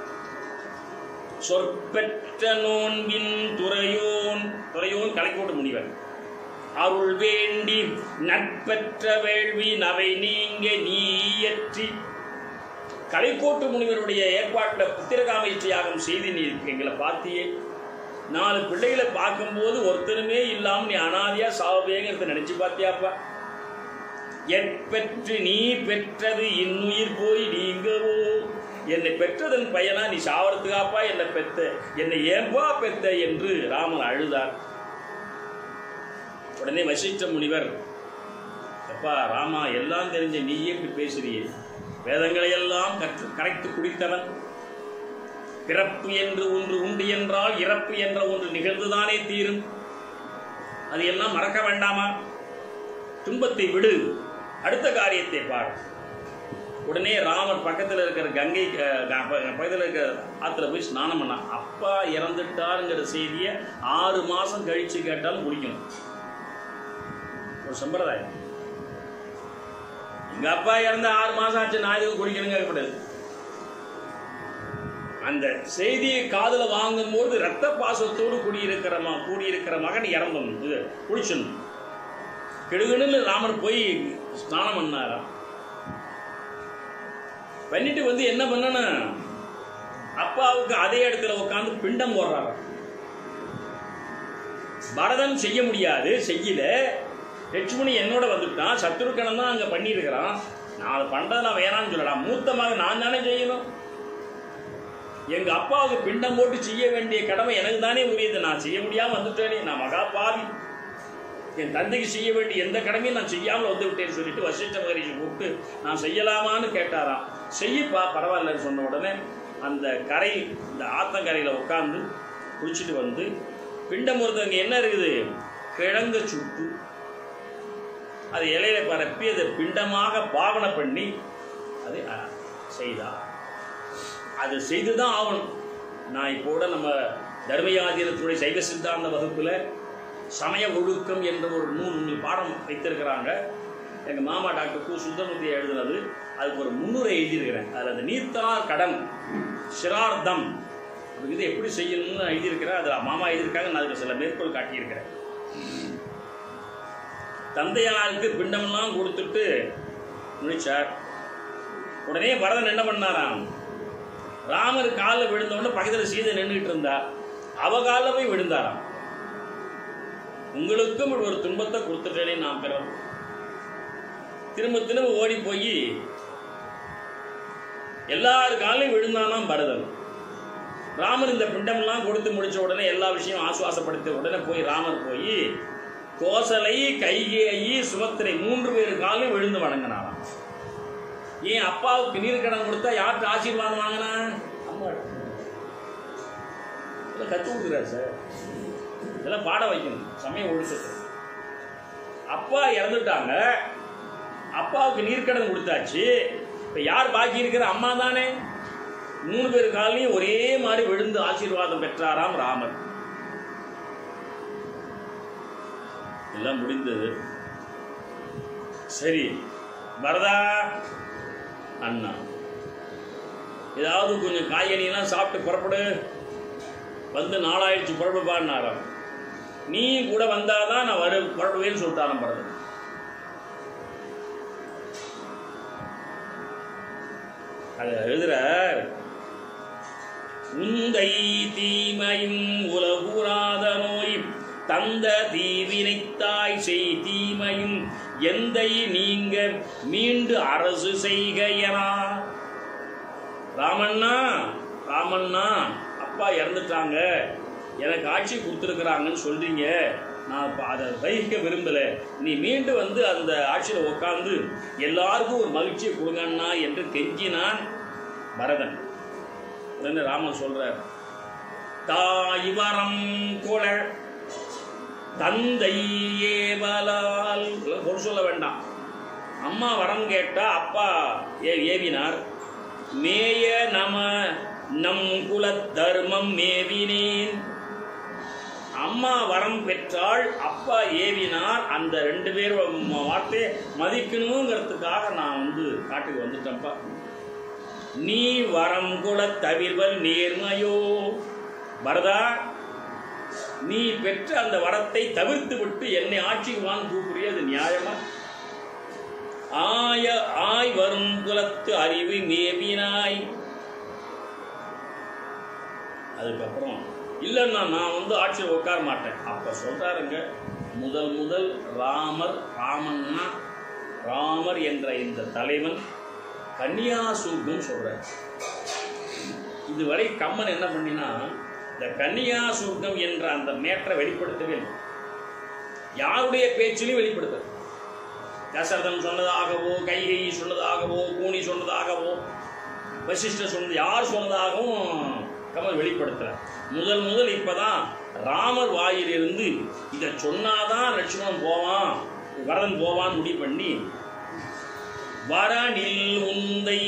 S1: சொற்பெற்ற நோன்பின் துறையோன் துறையோன் கலைக்கோட்டு முனிவர் அருள் வேண்டி நட்பெற்ற வேள்வி நவை நீங்க நீயற்றி கலைக்கோட்டு முனிவருடைய ஏற்பாட்டில் புத்திரகாமேற்றி யாகம் செய்து நீ எங்களை பார்த்தியே நாலு பிள்ளைகளை பார்க்கும்போது ஒருத்தருமே இல்லாம நீ அனாதியா சாவேங்கிறத நினைச்சு பார்த்தியாப்பா எப்பெற்று நீ பெற்றது இன்னுயிர் போய் நீங்கவோ என்னை பெற்றதன் பயனா நீ சாவறதுக்காப்பா என்னை பெத்த என்னை ஏன்பா பெத்த என்று ராமன் அழுதார் உடனே வசிஷ்ட முனிவர் அப்பா ராமா எல்லாம் தெரிஞ்ச நீயே இப்படி பேசுறியே வேதங்களை எல்லாம் கற்று கரைத்து குடித்தவன் பிறப்பு என்று ஒன்று உண்டு என்றால் இறப்பு என்ற ஒன்று நிகழ்ந்துதானே தீரும் அது எல்லாம் மறக்க வேண்டாமா துன்பத்தை விடு அடுத்த காரியத்தை பார் உடனே ராமர் பக்கத்தில் இருக்கிற கங்கை அஹ், க- ப- பக்கத்தில் இருக்கிற ஆற்றுல போய் ஸ்நானம் பண்ணான் அப்பா இறந்துட்டாருங்கிற செய்தியை ஆறு மாசம் கழிச்சு கேட்டாலும் குடிக்கணும் ஒரு சம்பிரதாயம் எங்க அப்பா இறந்த ஆறு மாசம் ஆச்சு நான் எதுக்கு குடிக்கணுங்க கேட்கக்கூடாது அந்த செய்தியை காதுல வாங்கும்போது ரத்த பாசத்தோடு கூடியிருக்கிற ம கூடியிருக்கிற மகன் இறந்தவன் இது குளிச்சணும் கிடுகுன்னு ராமர் போய் ஸ்நானம் பண்ணாராம் பண்ணிட்டு வந்து என்ன பண்ணணும் அப்பாவுக்கு அதே இடத்துல உட்காந்து பிண்டம் போடுறாராம் பரதன் செய்ய முடியாது செய்யல லட்சுமணி என்னோட வந்துட்டான் சத்ருக்கணன் தான் அங்க பண்ணியிருக்கிறான் நான் அதை பண்றதை நான் வேணாம்னு சொல்லலாம் மூத்த மகன் நான் தானே செய்யணும் எங்க அப்பாவுக்கு பிண்டம் போட்டு செய்ய வேண்டிய கடமை எனக்கு தானே உரியது நான் செய்ய முடியாம வந்துட்டேனே நான் மகா பாவி என் தந்தைக்கு செய்ய வேண்டிய எந்த கடமையும் நான் செய்யாமல் வந்து விட்டேன்னு சொல்லிட்டு வசிஷ்ட மகரிஷி கூப்பிட்டு நான் செய்யலாமான்னு கேட்டாராம் செய்யப்பா பரவாயில்லன்னு சொன்ன உடனே அந்த கரை இந்த ஆத்தங்கரையில் உட்காந்து குளிச்சுட்டு வந்து பிண்டம் ஒருத்தவங்க என்ன இருக்குது கிழங்க சுட்டு அது இலையில பரப்பி அதை பிண்டமாக பாவனை பண்ணி அதை அ, செய்தார் அது செய்து தான் ஆகணும் நான் இப்போ கூட நம்ம தர்மயாதீனத்துடைய சைவ சித்தாந்த வகுப்பில் சமய ஒழுக்கம் என்ற ஒரு நூல் நூல் பாடம் வைத்திருக்கிறாங்க எங்கள் மாமா டாக்டர் கு சுந்தரமூர்த்தி எழுதுனது அதுக்கு ஒரு முன்னுரை எழுதியிருக்கிறேன் அதில் அந்த நீர்த்தனார் கடன் சிரார்த்தம் இது எப்படி செய்யணும்னு நான் எழுதியிருக்கிறேன் அதில் மாமா எழுதியிருக்காங்க நான் அதுக்கு சில மேற்கோள் காட்டியிருக்கிறேன் தந்தையாருக்கு பிண்டமெல்லாம் கொடுத்துட்டு முடிச்சார் உடனே பரதன் என்ன பண்ணாராம் ராமர் காலில் விழுந்த உடனே பக்கத்தில் சீதை நின்றுட்டு இருந்தா அவ காலில் போய் விழுந்தாராம் உங்களுக்கும் இப்படி ஒரு துன்பத்தை கொடுத்துட்டேனே நான் பிறர் திரும்ப திரும்ப ஓடி போய் எல்லார் காலையும் விழுந்தானாம் பரதன் ராமர் இந்த பிண்டமெல்லாம் கொடுத்து முடிச்ச உடனே எல்லா விஷயம் ஆசுவாசப்படுத்த உடனே போய் ராமர் போய் கோசலை கைகேயி சுபத்திரை மூன்று பேர் காலையும் விழுந்து வணங்கினாராம் ஏன் அப்பாவுக்கு நீர் கடன் கொடுத்தா யார்கிட்ட ஆசீர்வாதம் வாங்கினா அம்மா இதெல்லாம் கற்றுக் கொடுக்குறாரு சார் இதெல்லாம் பாட வைக்கணும் சமயம் ஒழுக்கத்தை அப்பா இறந்துட்டாங்க அப்பாவுக்கு நீர்க்கடன் கொடுத்தாச்சு இப்போ யார் பாக்கி இருக்கிற அம்மா தானே மூணு பேர் காலையும் ஒரே மாதிரி விழுந்து ஆசீர்வாதம் பெற்றாராம் ராமர் எல்லாம் முடிந்தது சரி பரதா அண்ணா ஏதாவது கொஞ்சம் காய்கறிலாம் சாப்பிட்டு புறப்படு வந்து நாளாயிடுச்சு புறப்படுப்பான்னாராம் நீ கூட வந்தாதான் நான் வரு புறப்படுவேன்னு சொல்லிட்டாராம் பரதன் அது எழுதுற உந்தை தீமையும் உலகுராத நோய் தந்த தீவினைத்தாய் செய் தீமையும் எந்தை நீங்க மீண்டு அரசு செய்கையனா ராமண்ணா ராமண்ணா அப்பா இறந்துட்டாங்க எனக்கு ஆட்சி கொடுத்துருக்குறாங்கன்னு சொல்றீங்க நான் இப்போ அதை வகிக்க விரும்பலை நீ மீண்டும் வந்து அந்த ஆட்சியில் உட்காந்து எல்லாருக்கும் ஒரு மகிழ்ச்சியை கொடுங்கண்ணா என்று கெஞ்சினான் பரதன் உடனே ராமன் சொல்றார் தாய் வரம் கொல தந்தை ஏவலால் இதெல்லாம் பொருள் சொல்ல வேண்டாம் அம்மா வரம் கேட்டா அப்பா ஏ ஏவினார் மேய நம நம் குல தர்மம் மேவினேன் அம்மா வரம் பெற்றாள் அப்பா ஏவினார் அந்த ரெண்டு பேரும் வார்த்தையை மதிக்கணுங்கிறதுக்காக நான் வந்து காட்டுக்கு வந்துட்டேன்ப்பா நீ வரம் குல தவிர்வல் நேர்மையோ பரதா நீ பெற்ற அந்த வரத்தை தவிர்த்து விட்டு என்னை ஆட்சிக்கு வாங்க கூப்பிடுறிய அது நியாயமா ஆய ஆய் வரும் குலத்து அறிவு மேவினாய் அதுக்கப்புறம் இல்லைன்னா நான் வந்து ஆட்சியில் உட்கார மாட்டேன் அப்ப சொல்றாருங்க முதல் முதல் ராமர் ராமன்னா ராமர் என்ற இந்த தலைவன் கன்னியாசூர்கம் சொல்றார் இதுவரை கம்மன் என்ன பண்ணினா இந்த கன்னியாசூர்க்கம் என்ற அந்த மேற்றை வெளிப்படுத்தவே இல்லை யாருடைய பேச்சிலையும் வெளிப்படுத்த தசரதன் சொன்னதாகவோ கைகை சொன்னதாகவோ கூனி சொன்னதாகவோ வசிஷ்டர் சொன்னது யார் சொன்னதாகவும் கமல் வெளிப்படுத்தல முதல் முதல் இப்பதான் ராமர் வாயிலிருந்து இதை சொன்னாதான் லட்சுமணன் போவான் வரதன் போவான் முடிவு பண்ணி வரனில் உந்தை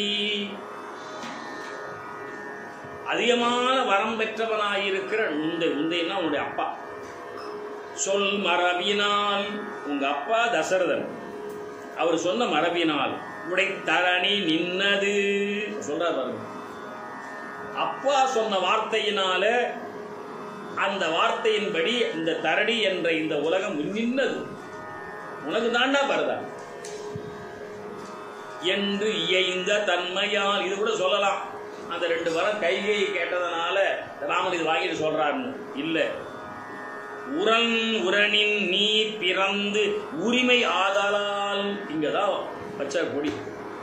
S1: அதிகமான வரம் பெற்றவனாயிருக்கிற உந்தை உந்தைன்னா உன்னுடைய அப்பா சொல் மரபினால் உங்க அப்பா தசரதன் அவர் சொன்ன மரபினால் உடை தரணி நின்னது சொல்றார் பாருங்க அப்பா சொன்ன வார்த்தையினால அந்த வார்த்தையின்படி இந்த தரணி என்ற இந்த உலகம் நின்னது உனக்கு தாண்டா பரதா என்று இயைந்த தன்மையால் இது கூட சொல்லலாம் அந்த ரெண்டு வரம் கைகை கேட்டதனால ராமன் இது வாங்கிட்டு சொல்றாருன்னு இல்லை உரன் உரனின் நீ பிறந்து உரிமை ஆதலால் இங்கதான் பச்சை கொடி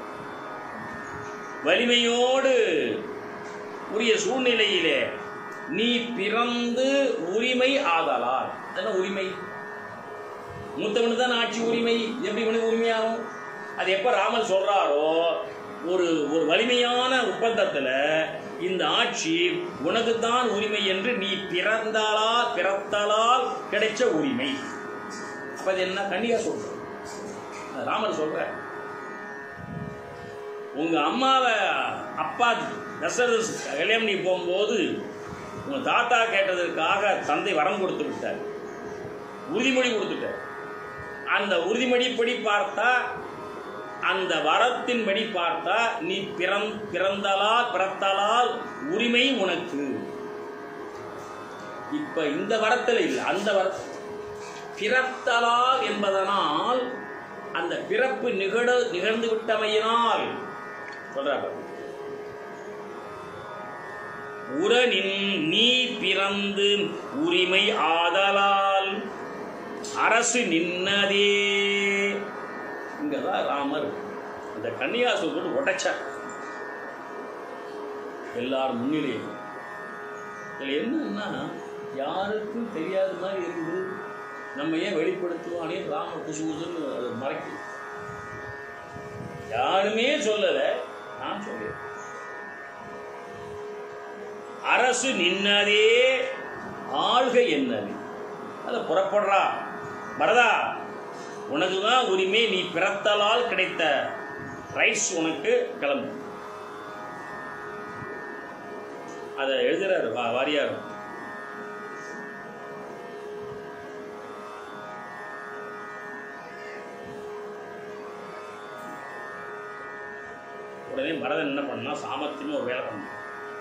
S1: வலிமையோடு உரிய சூழ்நிலையிலே நீ பிறந்து உரிமை ஆதலால் என்ன உரிமை மூத்தவனுக்கு தான் ஆட்சி உரிமை எப்படி இவனுக்கு உரிமையாகும் அது எப்ப ராமன் சொல்றாரோ ஒரு ஒரு வலிமையான ஒப்பந்தத்துல இந்த ஆட்சி உனக்கு தான் உரிமை என்று நீ பிறந்தாலா பிறத்தலால் கிடைச்ச உரிமை அப்ப அது என்ன கண்ணியா சொல்ற அது ராமன் சொல்ற உங்க அம்மாவை அப்பா தசரத கல்யாணம் பண்ணி போகும்போது உங்க தாத்தா கேட்டதற்காக தந்தை வரம் கொடுத்து விட்டார் உறுதிமொழி கொடுத்துட்டார் அந்த உறுதிமொழிப்படி பார்த்தா அந்த வரத்தின்படி பார்த்தா நீ பிறந் பிறந்தலால் பிறத்தலால் உரிமை உனக்கு இப்ப இந்த வரத்தில் இல்லை அந்த வர பிறத்தலால் என்பதனால் அந்த பிறப்பு நிகழ நிகழ்ந்து விட்டமையினால் சொல்றாங்க உரனின் நீ பிறந்து உரிமை ஆதலால் அரசு நின்னதே இங்கதான் ராமர் அந்த கன்னியாசுரம் போட்டு உடைச்சார் எல்லார் முன்னிலையும் இதில் என்னன்னா யாருக்கும் தெரியாத மாதிரி இருக்குது நம்ம ஏன் வெளிப்படுத்துவானே ராம குசு குசுன்னு அதை மறைக்கும் யாருமே சொல்லலை நான் சொல்றேன் அரசு நின்னதே ஆள்க என்னது அதை புறப்படுறா பரதா உனக்கு தான் உரிமை நீ பிறத்தலால் கிடைத்த ரைட்ஸ் உனக்கு கிளம்பு அதை எழுதுறாரு வா வாரியார் உடனே பரதன் என்ன பண்ணா சாமர்த்தியமா ஒரு வேலை பண்ணான்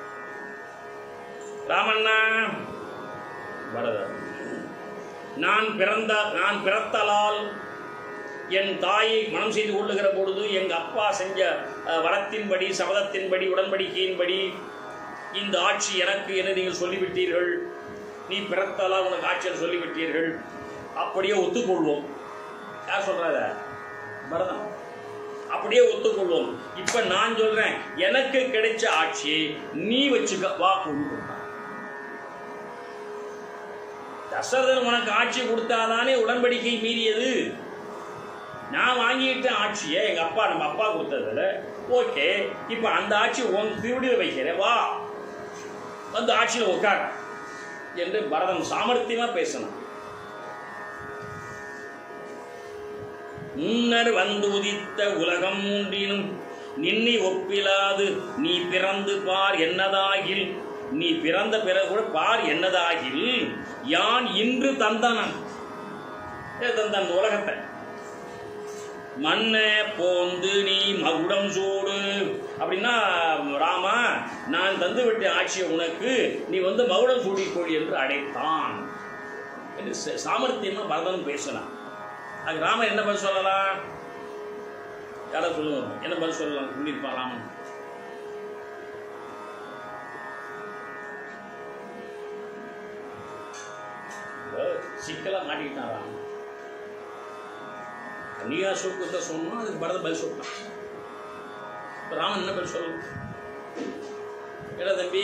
S1: ராமண்ணா பரதன் நான் பிறந்த நான் பிறத்தலால் என் தாயை மனம் செய்து கொள்ளுகிற பொழுது எங்கள் அப்பா செஞ்ச அஹ், வரத்தின்படி சபதத்தின்படி உடன்படிக்கையின்படி இந்த ஆட்சி எனக்கு என நீங்கள் சொல்லிவிட்டீர்கள் நீ பிறத்தலால் உனக்கு ஆட்சியில் சொல்லிவிட்டீர்கள் அப்படியே ஒத்துக்கொள்வோம் யார் சொல்றாத பரதம் அப்படியே ஒத்துக்கொள்வோம் இப்ப நான் சொல்றேன் எனக்கு கிடைச்ச ஆட்சியை நீ வச்சுக்க வா கொண்டு கொடுத்தான். தசரதன் உனக்கு ஆட்சி கொடுத்தாதானே உடன்படிக்கை மீறியது நான் வாங்கிட்ட ஆட்சியை எங்க அப்பா நம்ம அப்பா கொடுத்ததுல ஓகே இப்ப அந்த ஆட்சி உன் திருடியில் வைக்கிறேன் வா வந்து ஆட்சியில் உட்கார் என்று பரதன் சாமர்த்தியமா பேசினான் முன்னர் வந்து உதித்த உலகம் மூன்றினும் நின்னி ஒப்பிலாது நீ பிறந்து பார் என்னதாகில் நீ பிறந்த பிறகு கூட பார் என்னதாகில் யான் இன்று தந்தனன் ஏ தந்தன் உலகத்தை மண்ணை போந்து நீ மகுடம் சூடு அப்படின்னா ராமா நான் தந்து விட்ட ஆட்சியை உனக்கு நீ வந்து மகுடம் சூடிக்கொள் என்று அழைத்தான் என்று ச- சாமர்த்தியமா பரதன் பேசினான் அது ராமன் என்ன பதில் சொல்லலாம் யாரை சொல்லுவாங்க என்ன பதில் சொல்லலாம் சொல்லியிருப்பான் ராமன் இப்போ சிக்கலா மாட்டிக்கிட்டான் ராமன் நீயா சுருக்கத்தை சொன்னா அதுக்கு பரத பதில் சொல்லலாம் இப்போ ராமன் என்ன பதில் சொல்லணும் ஏடா தம்பி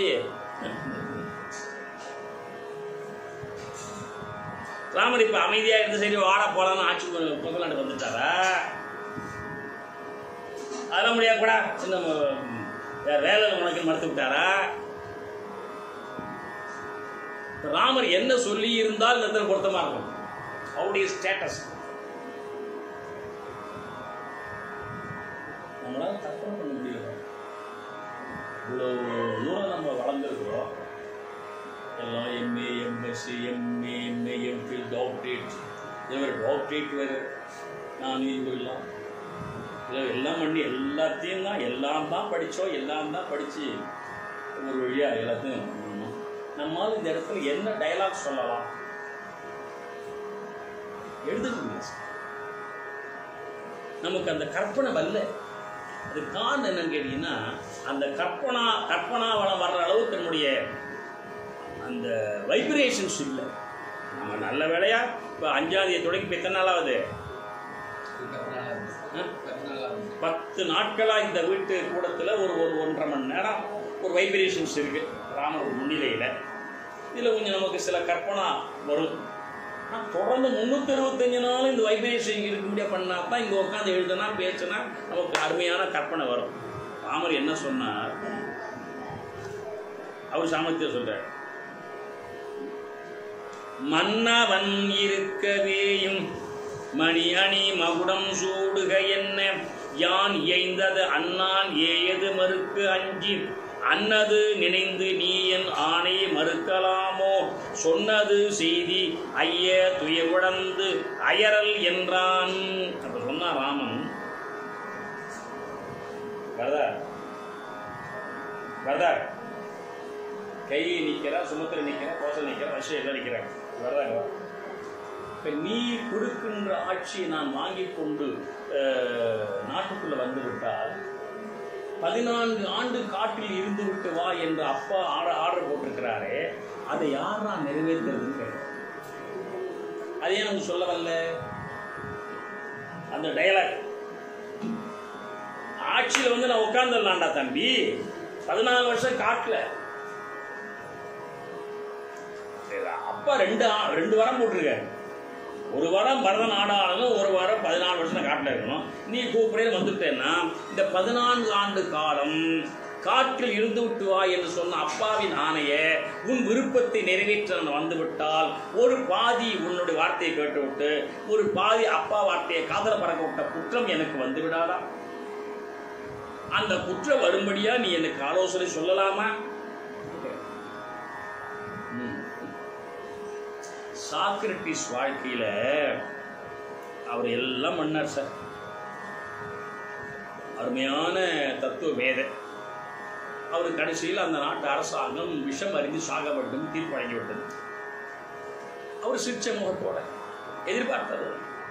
S1: ராமர் இப்ப அமைதியா இருந்து சரி வாடா போலான்னு ஆட்சி பக்கலாண்டு வந்துட்டாரா அதெல்லாம் முடியாது கூட இன்னும் வேற வேலை உனக்கு மறுத்து விட்டாரா ராமர் என்ன சொல்லி இருந்தால் இந்த இடத்துல பொருத்தமா இருக்கும் அவருடைய ஸ்டேட்டஸ் நம்மளால கற்பனை பண்ண முடியல இவ்வளோ தூரம் நம்ம வளர்ந்துருக்குறோம் எல்லாம் MA MSc MA MA MPhil doctorate இவர் டாக்டரேட் வேறு நான் இவரெல்லாம் இதில் எல்லாம் பண்ணி எல்லாத்தையும் தான் எல்லாம் தான் படித்தோம் எல்லாம் தான் படித்து ஒரு வழியாக எல்லாத்தையும் பண்ணணும். நம்மால் இந்த இடத்துல என்ன டயலாக் சொல்லலாம் எழுதுக்க முடியாது சார். நமக்கு அந்த கற்பனை வரல அது காரணம் என்னன்னு கேட்டீங்கன்னா அந்த கற்பனா கற்பனா வளம் வர்ற அளவுக்கு நம்முடைய அந்த வைப்ரேஷன்ஸ் இல்லை நம்ம நல்ல வேலையா இப்போ அஞ்சாவது தொடங்கி இப்போ எத்தனை நாளாவது ஆ? பத்து நாட்களாக இந்த வீட்டு கூடத்தில் ஒரு ஒரு ஒன்றரை மணி நேரம் ஒரு வைப்ரேஷன்ஸ் இருக்குது ராமர் முன்னிலையில் இதில் கொஞ்சம் நமக்கு சில கற்பனா வரும் ஆனா, தொடர்ந்து முந்நூற்றி அறுபத்தஞ்சு நாளும் இந்த வைப்ரேஷன் இருக்க முடியாது பண்ணா தான் இங்கே உட்காந்து எழுதுனா பேச்சுனா நமக்கு அருமையான கற்பனை வரும் ராமர் என்ன சொன்னார் அவர் சாமர்த்தியம் சொல்றார் மன்னவன் இருக்கவேயும் மணி அணி மகுடம் சூடுக என்ன யான் இயைந்தது அண்ணான் ஏயது மறுக்கு அஞ்சி அன்னது நினைந்து நீ என் ஆணை மறுக்கலாமோ சொன்னது செய்தி ஐய துயர்வுழந்து அயரல் என்றான் அப்ப சொன்னா ராமன் வரதா வரதா கையை நிற்கிறா சுமத்திர நிற்கிறா கோசல் நிற்கிறா வசதி எல்லாம் நிற்கிறாங்க வர்றாங்க இப்போ நீ கொடுக்கின்ற ஆட்சியை நான் வாங்கி கொண்டு அஹ், நாட்டுக்குள்ள வந்து விட்டால் பதினான்கு ஆண்டு காட்டில் இருந்து விட்டு வா என்று அப்பா ஆர்டர் ஆர்டர் போட்டிருக்கிறாரே அதை யார் நான் நிறைவேற்றுறதுன்னு கேட்டேன் அது ஏன் நமக்கு சொல்ல வரல அந்த டயலாக் ஆட்சியில் வந்து நான் உட்காந்துடலாம்டா தம்பி பதினாலு வருஷம் காட்டல அப்பா ரெண்டு ஆ- ரெண்டு வாரம் போட்டிருக்காரு ஒரு வாரம் பரதன் ஆடாளனும் ஒரு வாரம் பதினாலு வருஷம் காட்டில் இருக்கணும் நீ கூப்பிடே வந்துட்டேன்னா இந்த பதினான்கு ஆண்டு காலம் காற்றில் இருந்து விட்டு வா என்று சொன்ன அப்பாவின் ஆணைய உன் விருப்பத்தை நிறைவேற்ற நான் வந்துவிட்டால் ஒரு பாதி உன்னுடைய வார்த்தையை கேட்டுவிட்டு ஒரு பாதி அப்பா வார்த்தையை காதல பறக்க விட்ட குற்றம் எனக்கு வந்து விடாதா அந்த குற்றம் வரும்படியா நீ எனக்கு ஆலோசனை சொல்லலாமா ம். சாக்ரட்டிஸ் வாழ்க்கையில அவர் எல்லாம் பண்ணார் சார் அருமையான தத்துவ மேதை அவர் கடைசியில் அந்த நாட்டு அரசாங்கம் விஷம் அறிந்து சாக வேண்டும் தீர்ப்பு வழங்கிவிட்டது அவர் சிரிச்ச முகத்தோட எதிர்பார்த்தது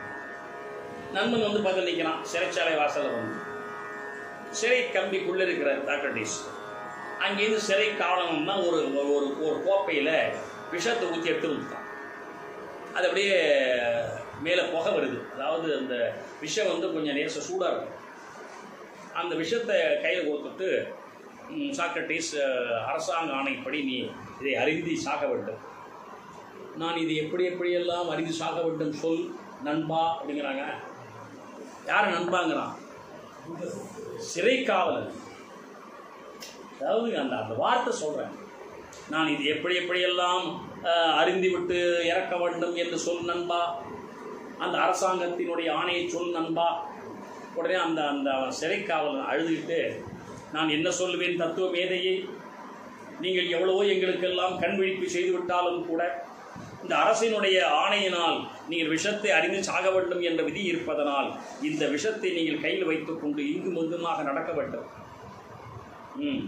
S1: நண்பன் வந்து பக்கத்தில் நிற்கிறான் சிறைச்சாலை வாசல்ல வந்து சிறை கம்பிக்குள்ள இருக்கிற சாக்ரட்டிஸ் அங்கேருந்து சிறை காவலம்னா ஒரு ஒரு ஒரு கோப்பையில் விஷத்தை ஊற்றி எடுத்து ஊற்றிட்டான் அது அப்படியே மேலே புகை வருது அதாவது அந்த விஷம் வந்து கொஞ்சம் நேச சூடாக இருக்கும் அந்த விஷத்தை கையில் கொடுத்துட்டு ம், சாக்ரட்டிஸ் அஹ், அரசாங்க ஆணைப்படி நீ இதை அறிந்து சாக வேண்டும் நான் இது எப்படி எப்படியெல்லாம் அறிந்து சாக வேண்டும் சொல் நண்பா அப்படிங்கிறாங்க யார் நண்பாங்கிறான் சிறை காவலன் அதாவது அந்த அந்த வார்த்தை சொல்கிறேன் நான் இது எப்படி எப்படியெல்லாம் அஹ், அறிந்துவிட்டு இறக்க வேண்டும் என்று சொல் நண்பா அந்த அரசாங்கத்தினுடைய ஆணையை சொல் நண்பா உடனே அந்த அந்த சிறை காவலன் அழுதுகிட்டு நான் என்ன சொல்லுவேன் தத்துவ மேதையை நீங்கள் எவ்வளவோ எங்களுக்கெல்லாம் கண் விழிப்பு செய்து விட்டாலும் கூட இந்த அரசினுடைய ஆணையினால் நீங்கள் விஷத்தை அறிந்து சாக வேண்டும் என்ற விதி இருப்பதனால் இந்த விஷத்தை நீங்கள் கையில் வைத்துக்கொண்டு இங்கும் இங்குமாக நடக்க வேண்டும் ம்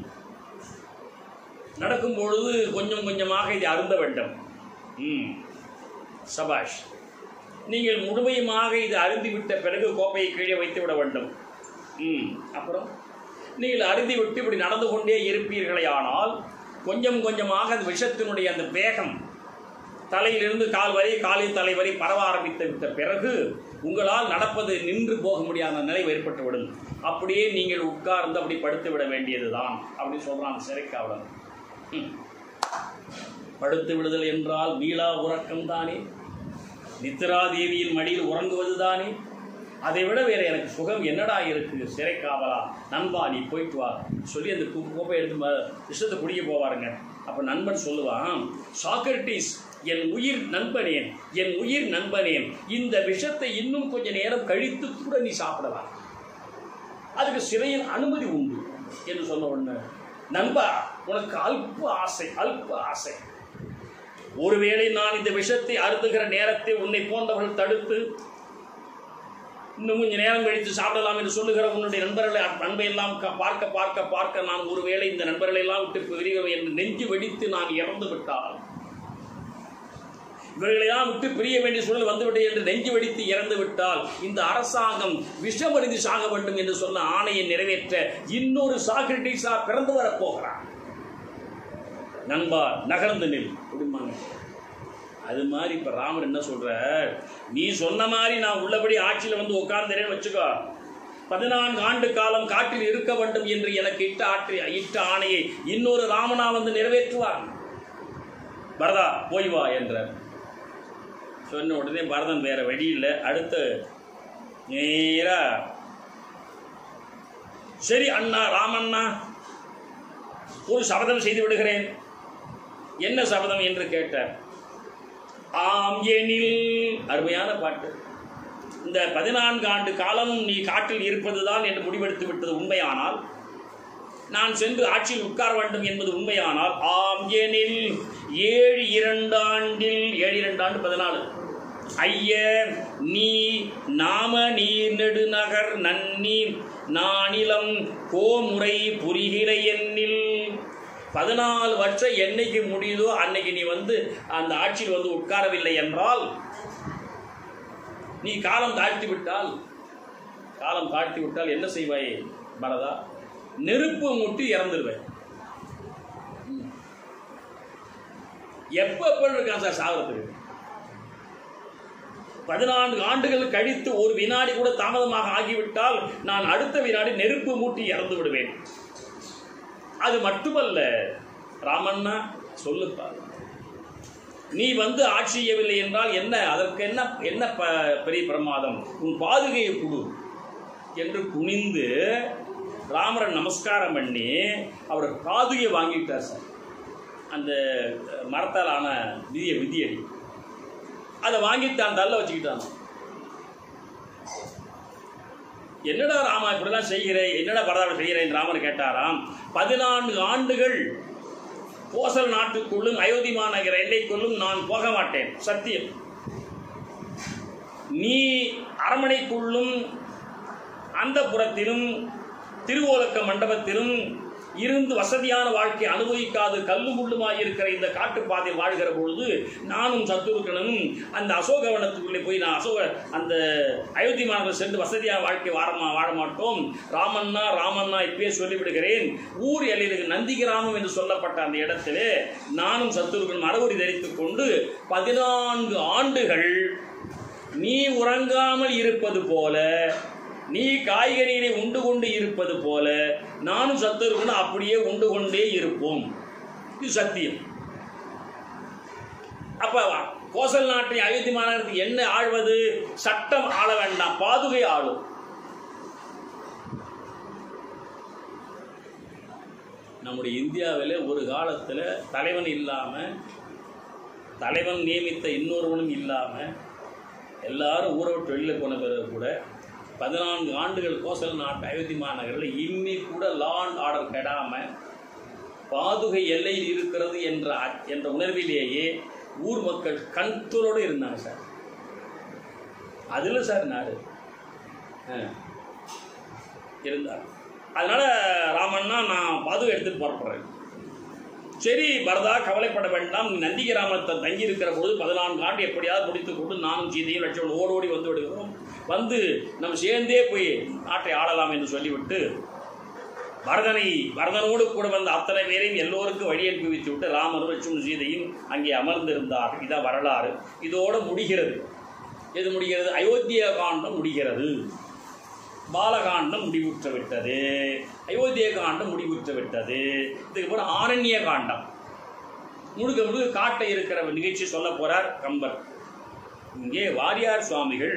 S1: நடக்கும் பொழுது கொஞ்சம் கொஞ்சமாக இதை அருந்த வேண்டும் ம் சபாஷ் நீங்கள் முழுமையுமாக இது அருந்திவிட்ட பிறகு கோப்பையை கீழே வைத்து விட வேண்டும் ம் அப்புறம் நீங்கள் அருந்தி விட்டு இப்படி நடந்து கொண்டே இருப்பீர்களே ஆனால் கொஞ்சம் கொஞ்சமாக அந்த விஷத்தினுடைய அந்த வேகம் தலையிலிருந்து கால் வரை காலில் தலை வரை பரவ ஆரம்பித்து விட்ட பிறகு உங்களால் நடப்பது நின்று போக முடியாத நிலை ஏற்பட்டுவிடும் அப்படியே நீங்கள் உட்கார்ந்து அப்படி படுத்து விட வேண்டியதுதான் அப்படின்னு சொல்றான் சிறைக்காவலன் ம். படுத்து விடுதல் என்றால் மீளா உறக்கம் தானே நித்ரா தேவியின் மடியில் உறங்குவது தானே அதை விட வேற எனக்கு சுகம் என்னடா இருக்கு சிறை காவலா நண்பா நீ போயிட்டு வா சொல்லி அந்த கு- கோப்பை எடுத்து ம- விஷத்தை குடிக்க போவாருங்க அப்ப நண்பன் சொல்லுவான் சாக்ரட்டிஸ் என் உயிர் நண்பனேன் என் உயிர் நண்பனேன் இந்த விஷத்தை இன்னும் கொஞ்ச நேரம் கழித்து கூட நீ சாப்பிடலாம் அதுக்கு சிறையில் அனுமதி உண்டு என்று சொன்ன உடனே நண்பா உனக்கு அல்ப ஆசை அல்ப ஆசை ஒருவேளை நான் இந்த விஷத்தை அருந்துகிற நேரத்தை உன்னை போன்றவர்கள் தடுத்து இன்னும் கொஞ்சம் நேரம் கழித்து சாப்பிடலாம் என்று சொல்லுகிற உன்னுடைய நண்பர்களை அன்பை எல்லாம் க- பார்க்க பார்க்க பார்க்க நான் ஒருவேளை இந்த நண்பர்களை எல்லாம் விட்டு பிரிகிறோம் என்று நெஞ்சு வெடித்து நான் இறந்து விட்டால் இவர்களையெல்லாம் விட்டு பிரிய வேண்டிய சூழல் வந்துவிட்டது என்று நெஞ்சு வெடித்து இறந்து விட்டால் இந்த அரசாங்கம் விஷமறிந்து சாக வேண்டும் என்று சொன்ன ஆணையை நிறைவேற்ற இன்னொரு சாக்ரட்டிஸா பிறந்து வரப் போகிறான் நண்பா நகர்ந்து நில் அப்படிம்பாங்க அது மாதிரி இப்ப ராமர் என்ன சொல்ற நீ சொன்ன மாதிரி நான் உள்ளபடி ஆட்சியில் வந்து உட்கார்ந்தேன்னு வச்சுக்கோ பதினான்கு ஆண்டு காலம் காட்டில் இருக்க வேண்டும் என்று எனக்கு இட்ட ஆற்றி இட்ட ஆணையை இன்னொரு ராமனா வந்து நிறைவேற்றுவார் பரதா போய் வா என்றார் சொன்ன உடனே பரதன் வேற வழி இல்லை அடுத்து நேரா சரி அண்ணா ராமண்ணா ஒரு சபதம் செய்து விடுகிறேன் என்ன சபதம் என்று கேட்டார் ஆம் எனில் அருமையான பாட்டு இந்த பதினான்கு ஆண்டு காலம் நீ காட்டில் இருப்பதுதான் என்று முடிவெடுத்து விட்டது உண்மையானால் நான் சென்று ஆட்சியில் உட்கார வேண்டும் என்பது உண்மையானால் ஆம் எனில் ஏழு இரண்டு ஆண்டில் ஏழு இரண்டு ஆண்டு பதினாலு ஐய நீ நாம நீர் நெடுநகர் நன்னி நானிலம் கோமுறை புரிகிற எண்ணில் பதினாலு வருஷம் என்னைக்கு முடியுதோ அன்னைக்கு நீ வந்து அந்த ஆட்சியில் வந்து உட்காரவில்லை என்றால் நீ காலம் தாழ்த்தி விட்டால் காலம் தாழ்த்தி விட்டால் என்ன செய்வாய் பரதா நெருப்பு முட்டி இறந்துருவேன் ம். எப்ப எப்ப இருக்கான் சார் சாகிறதுக்கு பதினான்கு ஆண்டுகள் கழித்து ஒரு வினாடி கூட தாமதமாக ஆகிவிட்டால் நான் அடுத்த வினாடி நெருப்பு மூட்டி இறந்து விடுவேன் அது மட்டுமல்ல ராமண்ணா சொல்லுப்பா நீ வந்து ஆட்சி செய்யவில்லை என்றால் என்ன அதற்கு என்ன என்ன ப- பெரிய பிரமாதம் உன் பாதுகையை கொடு என்று குனிந்து ராமரை நமஸ்காரம் பண்ணி அவர் பாதுகையை வாங்கிட்டார் சார் அந்த மரத்தால் ஆன விதிய விதியடி அதை வாங்கித்தான் தள்ள வச்சுக்கிட்டான் என்னடா ராமா இப்படிலாம் செய்கிறேன் என்னடா பரதாவை செய்கிறேன் ராமர் கேட்டாராம் பதினான்கு ஆண்டுகள் கோசல் நாட்டுக்குள்ளும் அயோத்தி மாநகர எல்லைக்குள்ளும் நான் போக மாட்டேன் சத்தியம் நீ அரமனைக்குள்ளும் அந்த புறத்திலும் திருவோலக்க மண்டபத்திலும் இருந்து வசதியான வாழ்க்கை அனுபவிக்காது கல்லும் முள்ளுமாய் இருக்கிற இந்த காட்டுப்பாதையில் வாழ்கிற பொழுது நானும் சத்துருக்கனும் அந்த அசோகவனத்துக்குள்ளே போய் நான் அசோக அந்த அயோத்தி மாநகர் சென்று வசதியான வாழ்க்கை வாழ வாழ மாட்டோம் ராமண்ணா ராமண்ணா இப்பயே சொல்லிவிடுகிறேன் ஊர் எல்லையில் நந்தி கிராமம் என்று சொல்லப்பட்ட அந்த இடத்திலே நானும் சத்துருக்கன் மரபுரி தரித்துக் கொண்டு பதினான்கு ஆண்டுகள் நீ உறங்காமல் இருப்பது போல நீ காய்கறிகளை உண்டு கொண்டு இருப்பது போல நானும் சத்துருக்கணும் அப்படியே உண்டு கொண்டே இருப்போம் இது சத்தியம் அப்ப கோசல் நாட்டை அயோத்தி மாநகரத்துக்கு என்ன ஆழ்வது சட்டம் ஆள வேண்டாம் பாதுகை ஆளும் நம்முடைய இந்தியாவில் ஒரு காலத்தில் தலைவன் இல்லாமல் தலைவன் நியமித்த இன்னொருவனும் இல்லாமல் எல்லாரும் ஊரை விட்டு வெளியில் போன பிறகு கூட பதினான்கு ஆண்டுகள் கோசல் நாட்டு அயோத்தி மாநகரில் இன்னி கூட லா அண்ட் ஆர்டர் கெடாமல் பாதுகை எல்லையில் இருக்கிறது என்ற அ- என்ற உணர்விலேயே ஊர் மக்கள் கண்ட்ரோலோடு இருந்தாங்க சார் அதில் சார் நாடு ஆ. இருந்தார் அதனால ராமண்ணா நான் பாதுகை எடுத்துட்டு புறப்படுறேன் சரி பரதா கவலைப்பட வேண்டாம் நீ நந்தி கிராமத்தை தங்கி இருக்கிற பொழுது பதினான்கு ஆண்டு எப்படியாவது முடித்துக் கொண்டு நானும் சீதையும் லட்சம் ஓடோடி வந்து விடுகிறோம் வந்து நம்ம சேர்ந்தே போய் நாட்டை ஆளலாம் என்று சொல்லிவிட்டு பரதனை பரதனோடு கூட வந்த அத்தனை பேரையும் எல்லோருக்கும் வழி அனுப்பி வைத்து விட்டு ராமரும் லட்சுமண சீதையும் அங்கே அமர்ந்திருந்தார் இதான் வரலாறு இதோடு முடிகிறது எது முடிகிறது அயோத்தியா காண்டம் முடிகிறது பாலகாண்டம் முடிவுற்று விட்டது அயோத்திய காண்டம் முடிவுற்று விட்டது இதுக்கு அப்புறம் ஆரண்ய காண்டம் முழுக்க முழுக்க காட்டை இருக்கிற நிகழ்ச்சி சொல்ல போறார் கம்பர் இங்கே வாரியார் சுவாமிகள்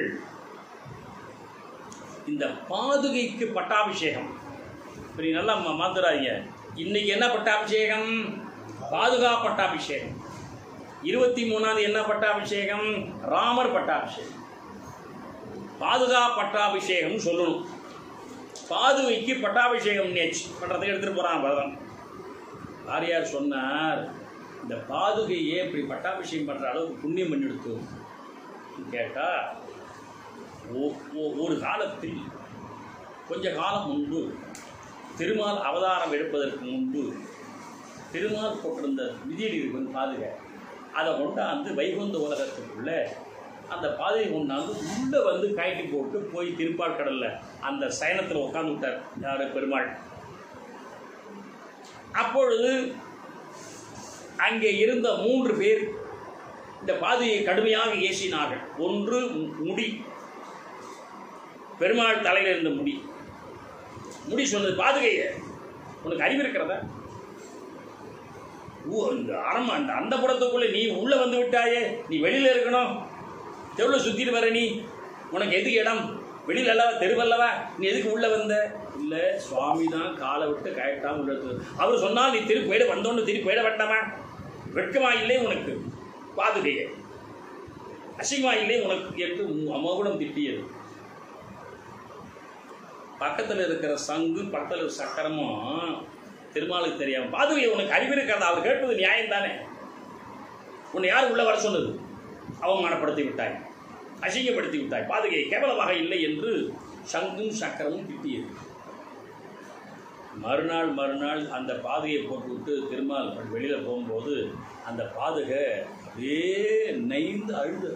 S1: இந்த பாதுகைக்கு பட்டாபிஷேகம் இப்ப நீ நல்லா ம- மறந்துடாதீங்க இன்னைக்கு என்ன பட்டாபிஷேகம் பாதுகா பட்டாபிஷேகம் இருபத்தி மூணாவது என்ன பட்டாபிஷேகம் ராமர் பட்டாபிஷேகம் பாதுகா பட்டாபிஷேகம் சொல்லணும் பாதுகைக்கு பட்டாபிஷேகம் நேச்சு பண்ணுறதுக்கு எடுத்துகிட்டு போகிறான் பரதன் ஆரியார் சொன்னார் இந்த பாதுகை ஏன் இப்படி பட்டாபிஷேகம் பண்ணுற அளவுக்கு புண்ணியம் பண்ணிடுத்து கேட்டால் ஒரு காலத்தில் கொஞ்ச காலம் முன்பு திருமால் அவதாரம் எடுப்பதற்கு முன்பு திருமால் போட்டிருந்த விதியடி இருக்கும் பாதுகை அதை கொண்டாந்து வைகுந்த உலகத்துக்குள்ள அந்த பாதையை கொண்டாந்து உள்ளே வந்து கயட்டி போட்டு போய் திருப்பாற்கடலில் அந்த சயனத்தில் உட்காந்து விட்டார் யார் பெருமாள் அப்பொழுது அங்கே இருந்த மூன்று பேர் இந்த பாதையை கடுமையாக ஏசினார்கள் ஒன்று மு- முடி பெருமாள் தலையில் இருந்த முடி முடி சொன்னது பாதுகைய உனக்கு அறிவு இருக்கிறதா ஊ, இந்த அரம அந்த அந்த புறத்துக்குள்ள நீ உள்ள வந்து விட்டாயே நீ வெளியில இருக்கணும் தெருவில் சுத்திட்டு வர நீ உனக்கு எதுக்கு இடம் வெளியில அல்லவா தெருவல்லவா நீ எதுக்கு உள்ள வந்த இல்ல சுவாமி தான் காலை விட்டு கயட்டாம உள்ள இருக்கு. அவர் சொன்னால் நீ திருப்பி போயிட வந்தோன்னு திருப்பி போயிட வேண்டாமா வெட்கமா இல்லை உனக்கு பாதுகைய அசிங்கமா இல்லை உனக்கு என்று அமகுடம் திட்டியது பக்கத்தில் இருக்கிற சங்கு பக்கத்தில் இருக்கிற சக்கரமும் திருமாலுக்கு தெரியாம பாதுகை உனக்கு அறிவு இருக்கிறதா அவர் கேட்பது நியாயம் தானே உன்னை யார் உள்ள வர சொன்னது அவமானப்படுத்தி விட்டாய் அசிங்கப்படுத்தி விட்டாய் பாதுகை கேவலமாக இல்லை என்று சங்கும் சக்கரமும் திட்டியது மறுநாள் மறுநாள் அந்த பாதையை போட்டுவிட்டு திருமால் வெளியில் போகும்போது அந்த பாதுகை அப்படியே நைந்து அழுது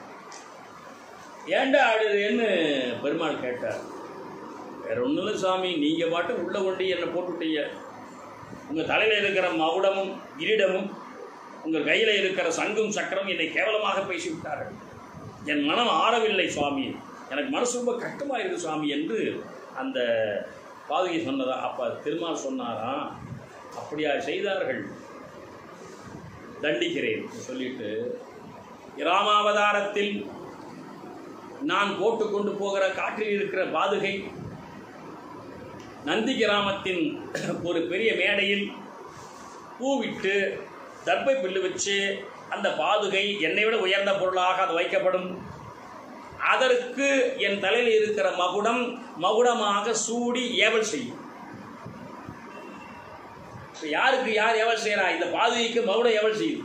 S1: ஏன்டா அழுதுன்னு பெருமாள் கேட்டார் வேற ஒன்றும் இல்லை சாமி நீங்கள் பாட்டு உள்ள கொண்டு என்னை போட்டுவிட்டீங்க உங்கள் தலையில் இருக்கிற மகுடமும் கிரீடமும் உங்கள் கையில் இருக்கிற சங்கும் சக்கரம் என்னை கேவலமாக பேசிவிட்டார்கள் என் மனம் ஆறவில்லை சுவாமி எனக்கு மனசு ரொம்ப கஷ்டமாக இருக்கு சுவாமி என்று அந்த பாதுகை சொன்னதா அப்போ திருமால் சொன்னாராம் அப்படியா செய்தார்கள் தண்டிக்கிறேன் சொல்லிட்டு ராமாவதாரத்தில் நான் போட்டுக்கொண்டு போகிற காற்றில் இருக்கிற பாதுகை நந்தி கிராமத்தின் ஒரு பெரிய மேடையில் பூவிட்டு தர்பை பில்லு வச்சு அந்த பாதுகை என்னை விட உயர்ந்த பொருளாக அது வைக்கப்படும் அதற்கு என் தலையில் இருக்கிற மகுடம் மகுடமாக சூடி ஏவல் செய்யும் இப்ப யாருக்கு யார் ஏவல் செய்யறா இந்த பாதுகைக்கு மகுடம் ஏவல் செய்யும்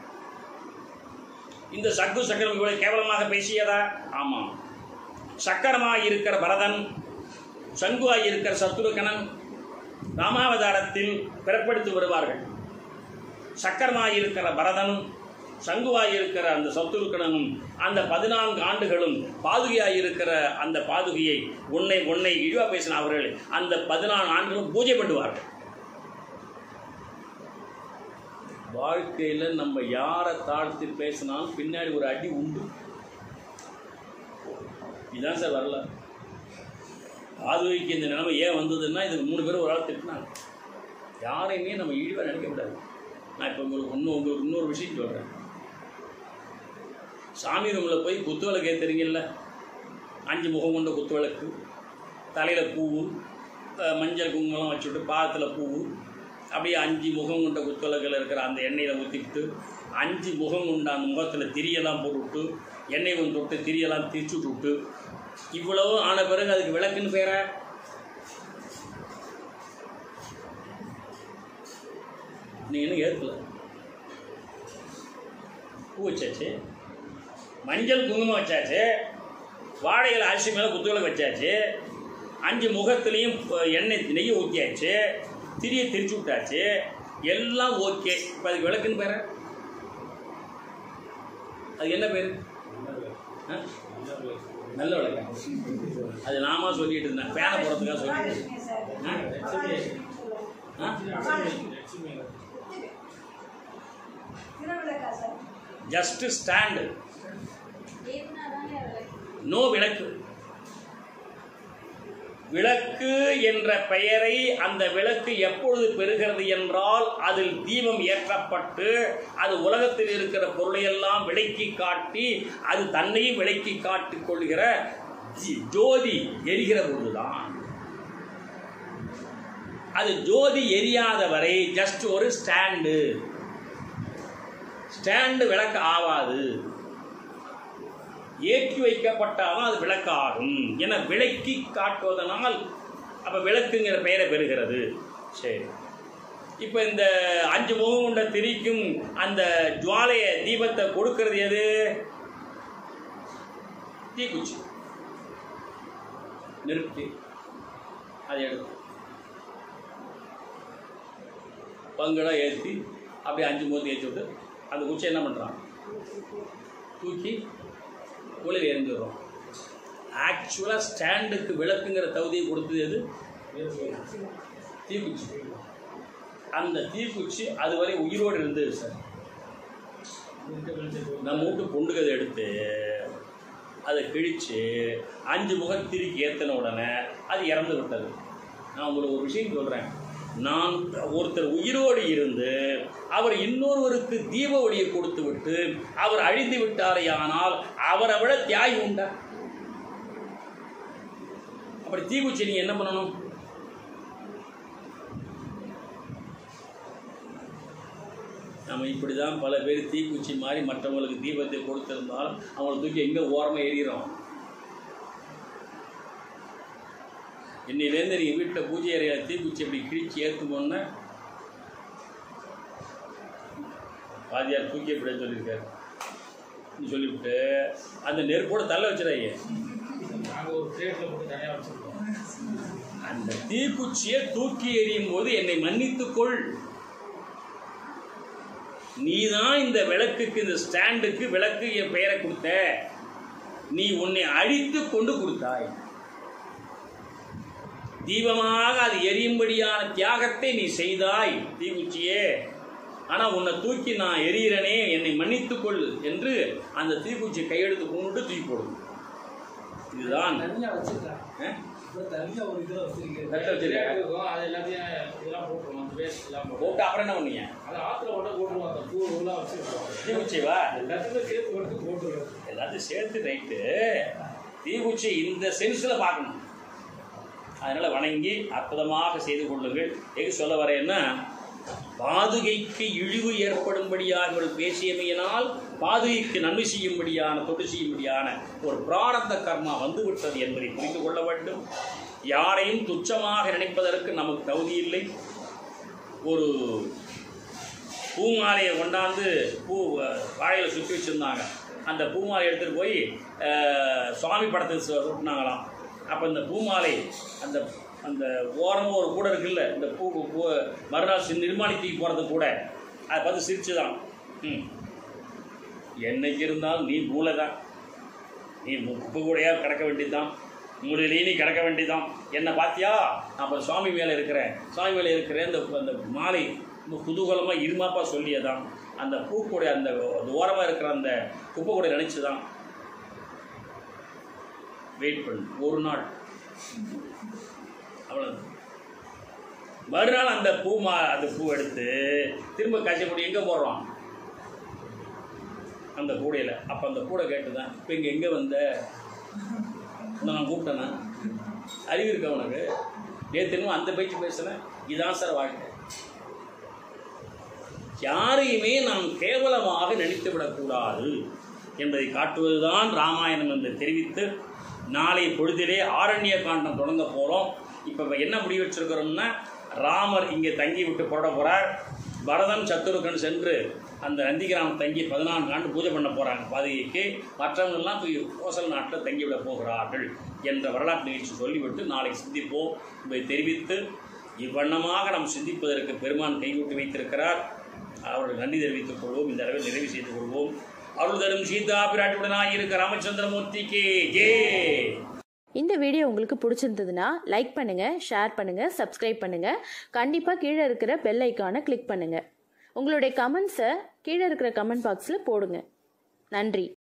S1: இந்த சக்கு சக்கரம் இவ்வளவு கேவலமாக பேசியதா ஆமாம் சக்கரமாக இருக்கிற பரதன் சங்குவாய் இருக்கிற சத்துருக்கணன் ராமாவதாரத்தில் பிறப்படுத்தி வருவார்கள் சக்கரமாய் இருக்கிற பரதனும் சங்குவாய் இருக்கிற அந்த சத்துருக்கணனும் அந்த பதினான்கு ஆண்டுகளும் பாதுகையாய் இருக்கிற அந்த பாதுகையை உன்னை உன்னை இழிவா பேசின அவர்கள் அந்த பதினான்கு ஆண்டுகளும் பூஜை பண்ணுவார்கள் வாழ்க்கையில் நம்ம யாரை தாழ்த்தி பேசினாலும் பின்னாடி ஒரு அடி உண்டு இதுதான் சார் வரல பாதுகைக்கு இந்த நிலைமை ஏன் வந்ததுன்னா இதுக்கு மூணு பேரும் ஒரு ஆள் திட்டினாங்க யாரையுமே நம்ம இழிவாக நினைக்கக்கூடாது நான் இப்போ உங்களுக்கு இன்னும் உங்களுக்கு இன்னொரு விஷயம் சொல்கிறேன் சாமி ரூமில் போய் குத்துவிளக்கு ஏற்றுறீங்கல்ல அஞ்சு முகம் கொண்ட குத்துவிளக்கு தலையில் பூவு அஹ் மஞ்சள் குங்குமம் வச்சுட்டு பாதத்தில் பூவு அப்படியே அஞ்சு முகம் கொண்ட குத்துவிளக்கில் இருக்கிற அந்த எண்ணெயில் ஊற்றிக்கிட்டு அஞ்சு முகம் கொண்ட அந்த முகத்தில் திரியெல்லாம் போட்டுவிட்டு எண்ணெய் கொஞ்சம் தொட்டு திரியெல்லாம் திரிச்சு விட்டு இவ்வளவு ஆன பிறகு அதுக்கு விளக்குன்னு பேர நீ இன்னும் ஏற்கல பூ வச்சாச்சு மஞ்சள் குங்குமம் வச்சாச்சு வாழையில அரிசி மேலே குத்துவிளக்கு வச்சாச்சு அஞ்சு முகத்துலேயும் எண்ணெய் நெய்யை ஊற்றியாச்சு திரியை திரிச்சு விட்டாச்சு எல்லாம் ஓகே இப்போ அதுக்கு விளக்குன்னு பேர அது என்ன பேர் ஆ? நல்ல விளக்கு அது நாம சொல்லிட்டு இருந்தேன் பேனை போகிறதுக்காக சொல்லிட்டு இருந்தேன். ஆ? ஆ? ஜஸ்ட் ஸ்டாண்டு நோ விளக்கு விளக்கு என்ற பெயரை அந்த விளக்கு எப்பொழுது பெறுகிறது என்றால் அதில் தீபம் ஏற்றப்பட்டு அது உலகத்தில் இருக்கிற பொருளையெல்லாம் விளக்கி காட்டி அது தன்னையும் விளக்கி காட்டிக் கொள்கிற ஜி- ஜோதி எரிகிற பொழுதுதான் அது ஜோதி எரியாத வரை ஜஸ்ட் ஒரு ஸ்டாண்டு ஸ்டாண்டு விளக்கு ஆவாது ஏற்றி வைக்கப்பட்டாலும் அது விளக்காகும் என விளக்கி காட்டுவதனால் அப்போ விளக்குங்கிற பெயரை பெறுகிறது சரி இப்போ இந்த அஞ்சு முகம் கொண்ட திரிக்கும் அந்த ஜுவாலைய தீபத்தை கொடுக்கிறது எது தீக்குச்சி நிறுத்தி அதை எடுத்து பங்குடா ஏற்றி அப்படியே அஞ்சு முகத்தை ஏற்றி விட்டு அந்த குச்சி என்ன பண்ணுறான் தூக்கி மூலையில் எரிஞ்சிடுறோம் ஆக்சுவலாக ஸ்டாண்டுக்கு விளக்குங்கிற தகுதியை கொடுத்தது எது தீக்குச்சி அந்த தீக்குச்சி அதுவரை உயிரோடு இருந்தது சார் நம்ம வீட்டு பொண்டுகதை எடுத்து அதை கிழிச்சு அஞ்சு முகம் திருக்கி ஏற்றின உடனே அது இறந்து விட்டது நான் உங்களுக்கு ஒரு விஷயம் சொல்கிறேன் நான் ஒருத்தர் உயிரோடு இருந்து அவர் இன்னொருவருக்கு தீப ஒளியை கொடுத்து விட்டு அவர் அழிந்து விட்டாரேயானால் அவரை விட தியாகி உண்டா அப்படி தீக்குச்சி நீங்கள் என்ன பண்ணணும் நம்ம இப்படி தான் பல பேர் தீக்குச்சி மாதிரி மற்றவங்களுக்கு தீபத்தை கொடுத்திருந்தாலும் அவங்கள தூக்கி எங்கே ஓரமாக எறிகிறோம் இன்னிலேருந்து நீங்கள் வீட்டில் பூஜை அறையில் தீக்குச்சி அப்படி கிழிச்சு ஏற்றுமோன்னா வாதியார் தூக்கி எப்படி சொல்லியிருக்காரு நீ சொல்லிவிட்டு அந்த நெருப்போட தள்ள வச்சிடாங்க
S2: நாங்கள் ஒரு பிளேட்டில் போட்டு தனியாக வச்சுருக்கோம்
S1: அந்த தீக்குச்சியை தூக்கி எறியும் போது என்னை மன்னித்துக்கொள் நீதான் இந்த விளக்குக்கு இந்த ஸ்டாண்டுக்கு விளக்கு என் பெயரை கொடுத்த நீ உன்னை அழித்து கொண்டு கொடுத்தாய் தீபமாக அது எரியும்படியான தியாகத்தை நீ செய்தாய் தீக்குச்சியே ஆனால் உன்னை தூக்கி நான் எரியிறனே என்னை மன்னித்துக்கொள் என்று அந்த தீக்குச்சி கையெடுத்து கொண்டு தூக்கி போடும் இதுதான்
S2: தனியாக வச்சுருக்கேன்
S1: ஆ?
S2: இப்போ தனியாக ஒரு இதில் வச்சுருக்கேன்
S1: தட்டில் வச்சிருக்கேன்.
S2: இருக்கும் அது எல்லாத்தையும் இதெல்லாம் போட்டுருவோம் அந்த வேஸ்ட் எல்லாம் போட்டு
S1: போட்டு அப்புறம் என்ன பண்ணீங்க
S2: அது ஆற்றுல கொண்டு போட்டுருவோம் அந்த பூ எல்லாம் வச்சுருக்கோம்
S1: தீக்குச்சிவா
S2: எல்லாத்தையும் சேர்த்து போட்டு போட்டுருவோம்
S1: எல்லாத்தையும் சேர்த்து ரைட்டு தீக்குச்சி இந்த சென்ஸில் பார்க்கணும் அதனால் வணங்கி அற்புதமாக செய்து கொள்ளுங்கள் எது சொல்ல வரேன்னா பாதுகைக்கு இழிவு ஏற்படும்படியாக ஒரு பேசியமையினால் பாதுகைக்கு நன்மை செய்யும்படியான தொண்டு செய்யும்படியான ஒரு பிராரத்த கர்மா வந்துவிட்டது என்பதை புரிந்து கொள்ள வேண்டும் யாரையும் துச்சமாக நினைப்பதற்கு நமக்கு தகுதி இல்லை ஒரு பூமாலையை கொண்டாந்து பூ அஹ், வாழையில சுற்றி வச்சுருந்தாங்க அந்த பூமாலை எடுத்துகிட்டு போய் அஹ், சுவாமி படத்துக்கு சு- சுட்டினாங்களாம் அப்போ இந்த பூமாலை அந்த அந்த ஓரமாக ஒரு கூட இருக்குல்ல இந்த பூ பூ மறுநாள் சி- நிர்மாணி தூக்கி போகிறது கூட அதை பார்த்து சிரிச்சுதான் ம் என்னைக்கு இருந்தாலும் நீ மூளை தான் நீ மு- குப்பை கூடையாக கிடக்க வேண்டியதுதான் மூலையிலேயே நீ கிடக்க வேண்டியதுதான் என்னை பார்த்தியா நான் இப்போ சுவாமி மேலே இருக்கிறேன் சுவாமி மேலே இருக்கிறேன் இந்த அந்த மாலை ரொம்ப குதூகலமாக இருமாப்பா சொல்லியதான் அந்த பூக்கூடை அந்த அந்த ஓரமாக இருக்கிற அந்த குப்பை கூட நினச்சி தான் வெயிட் பண்ணு ஒரு நாள் அவ்வளோ மறுநாள் அந்த பூ மா அந்த பூ எடுத்து திரும்ப கஷ்டப்படி எங்கே போடுறோம் அந்த கூடையில் அப்போ அந்த கூடை கேட்டு தான் இப்போ இங்கே எங்கே வந்த உன்னை நான் கூப்பிட்டேனா அறிவு இருக்கா உனக்கு நேற்று இன்னும் அந்த பேச்சு பேசுனேன் இதான் சார் வாழ்க்கை யாரையுமே நாம் கேவலமாக நினைத்து விடக்கூடாது என்பதை காட்டுவதுதான் ராமாயணம் என்று தெரிவித்து நாளை பொழுதிலே ஆரண்ய காண்டம் தொடங்க போகிறோம் இப்போ என்ன முடிவு வச்சிருக்கிறோம்னா ராமர் இங்கே தங்கி விட்டு புறட போகிறார் பரதன் சத்துருக்கன் சென்று அந்த நந்தி கிராமம் தங்கி பதினான்கு ஆண்டு பூஜை பண்ண போகிறாங்க பாதகைக்கு மற்றவங்கெல்லாம் போய் கோசல் நாட்டில் தங்கிவிட போகிறார்கள் என்ற வரலாற்று நிகழ்ச்சி சொல்லிவிட்டு நாளை சிந்திப்போம் என்பதை தெரிவித்து இவ்வண்ணமாக நாம் சிந்திப்பதற்கு பெருமான் கைகூட்டி வைத்திருக்கிறார் அவர்கள் நன்றி தெரிவித்துக் கொள்வோம் இந்த அளவில் நிறைவு செய்து கொள்வோம் அருள் தரும் சீதா பிராட்டுடனாய் இருக்க ராமச்சந்திரமூர்த்திக்கு ஜே
S3: இந்த வீடியோ உங்களுக்கு பிடிச்சிருந்ததுன்னா லைக் பண்ணுங்க ஷேர் பண்ணுங்க சப்ஸ்கிரைப் பண்ணுங்க கண்டிப்பா கீழே இருக்கிற பெல் ஐக்கானை கிளிக் பண்ணுங்க உங்களுடைய கமெண்ட்ஸை கீழே இருக்கிற கமெண்ட் பாக்ஸில் போடுங்க நன்றி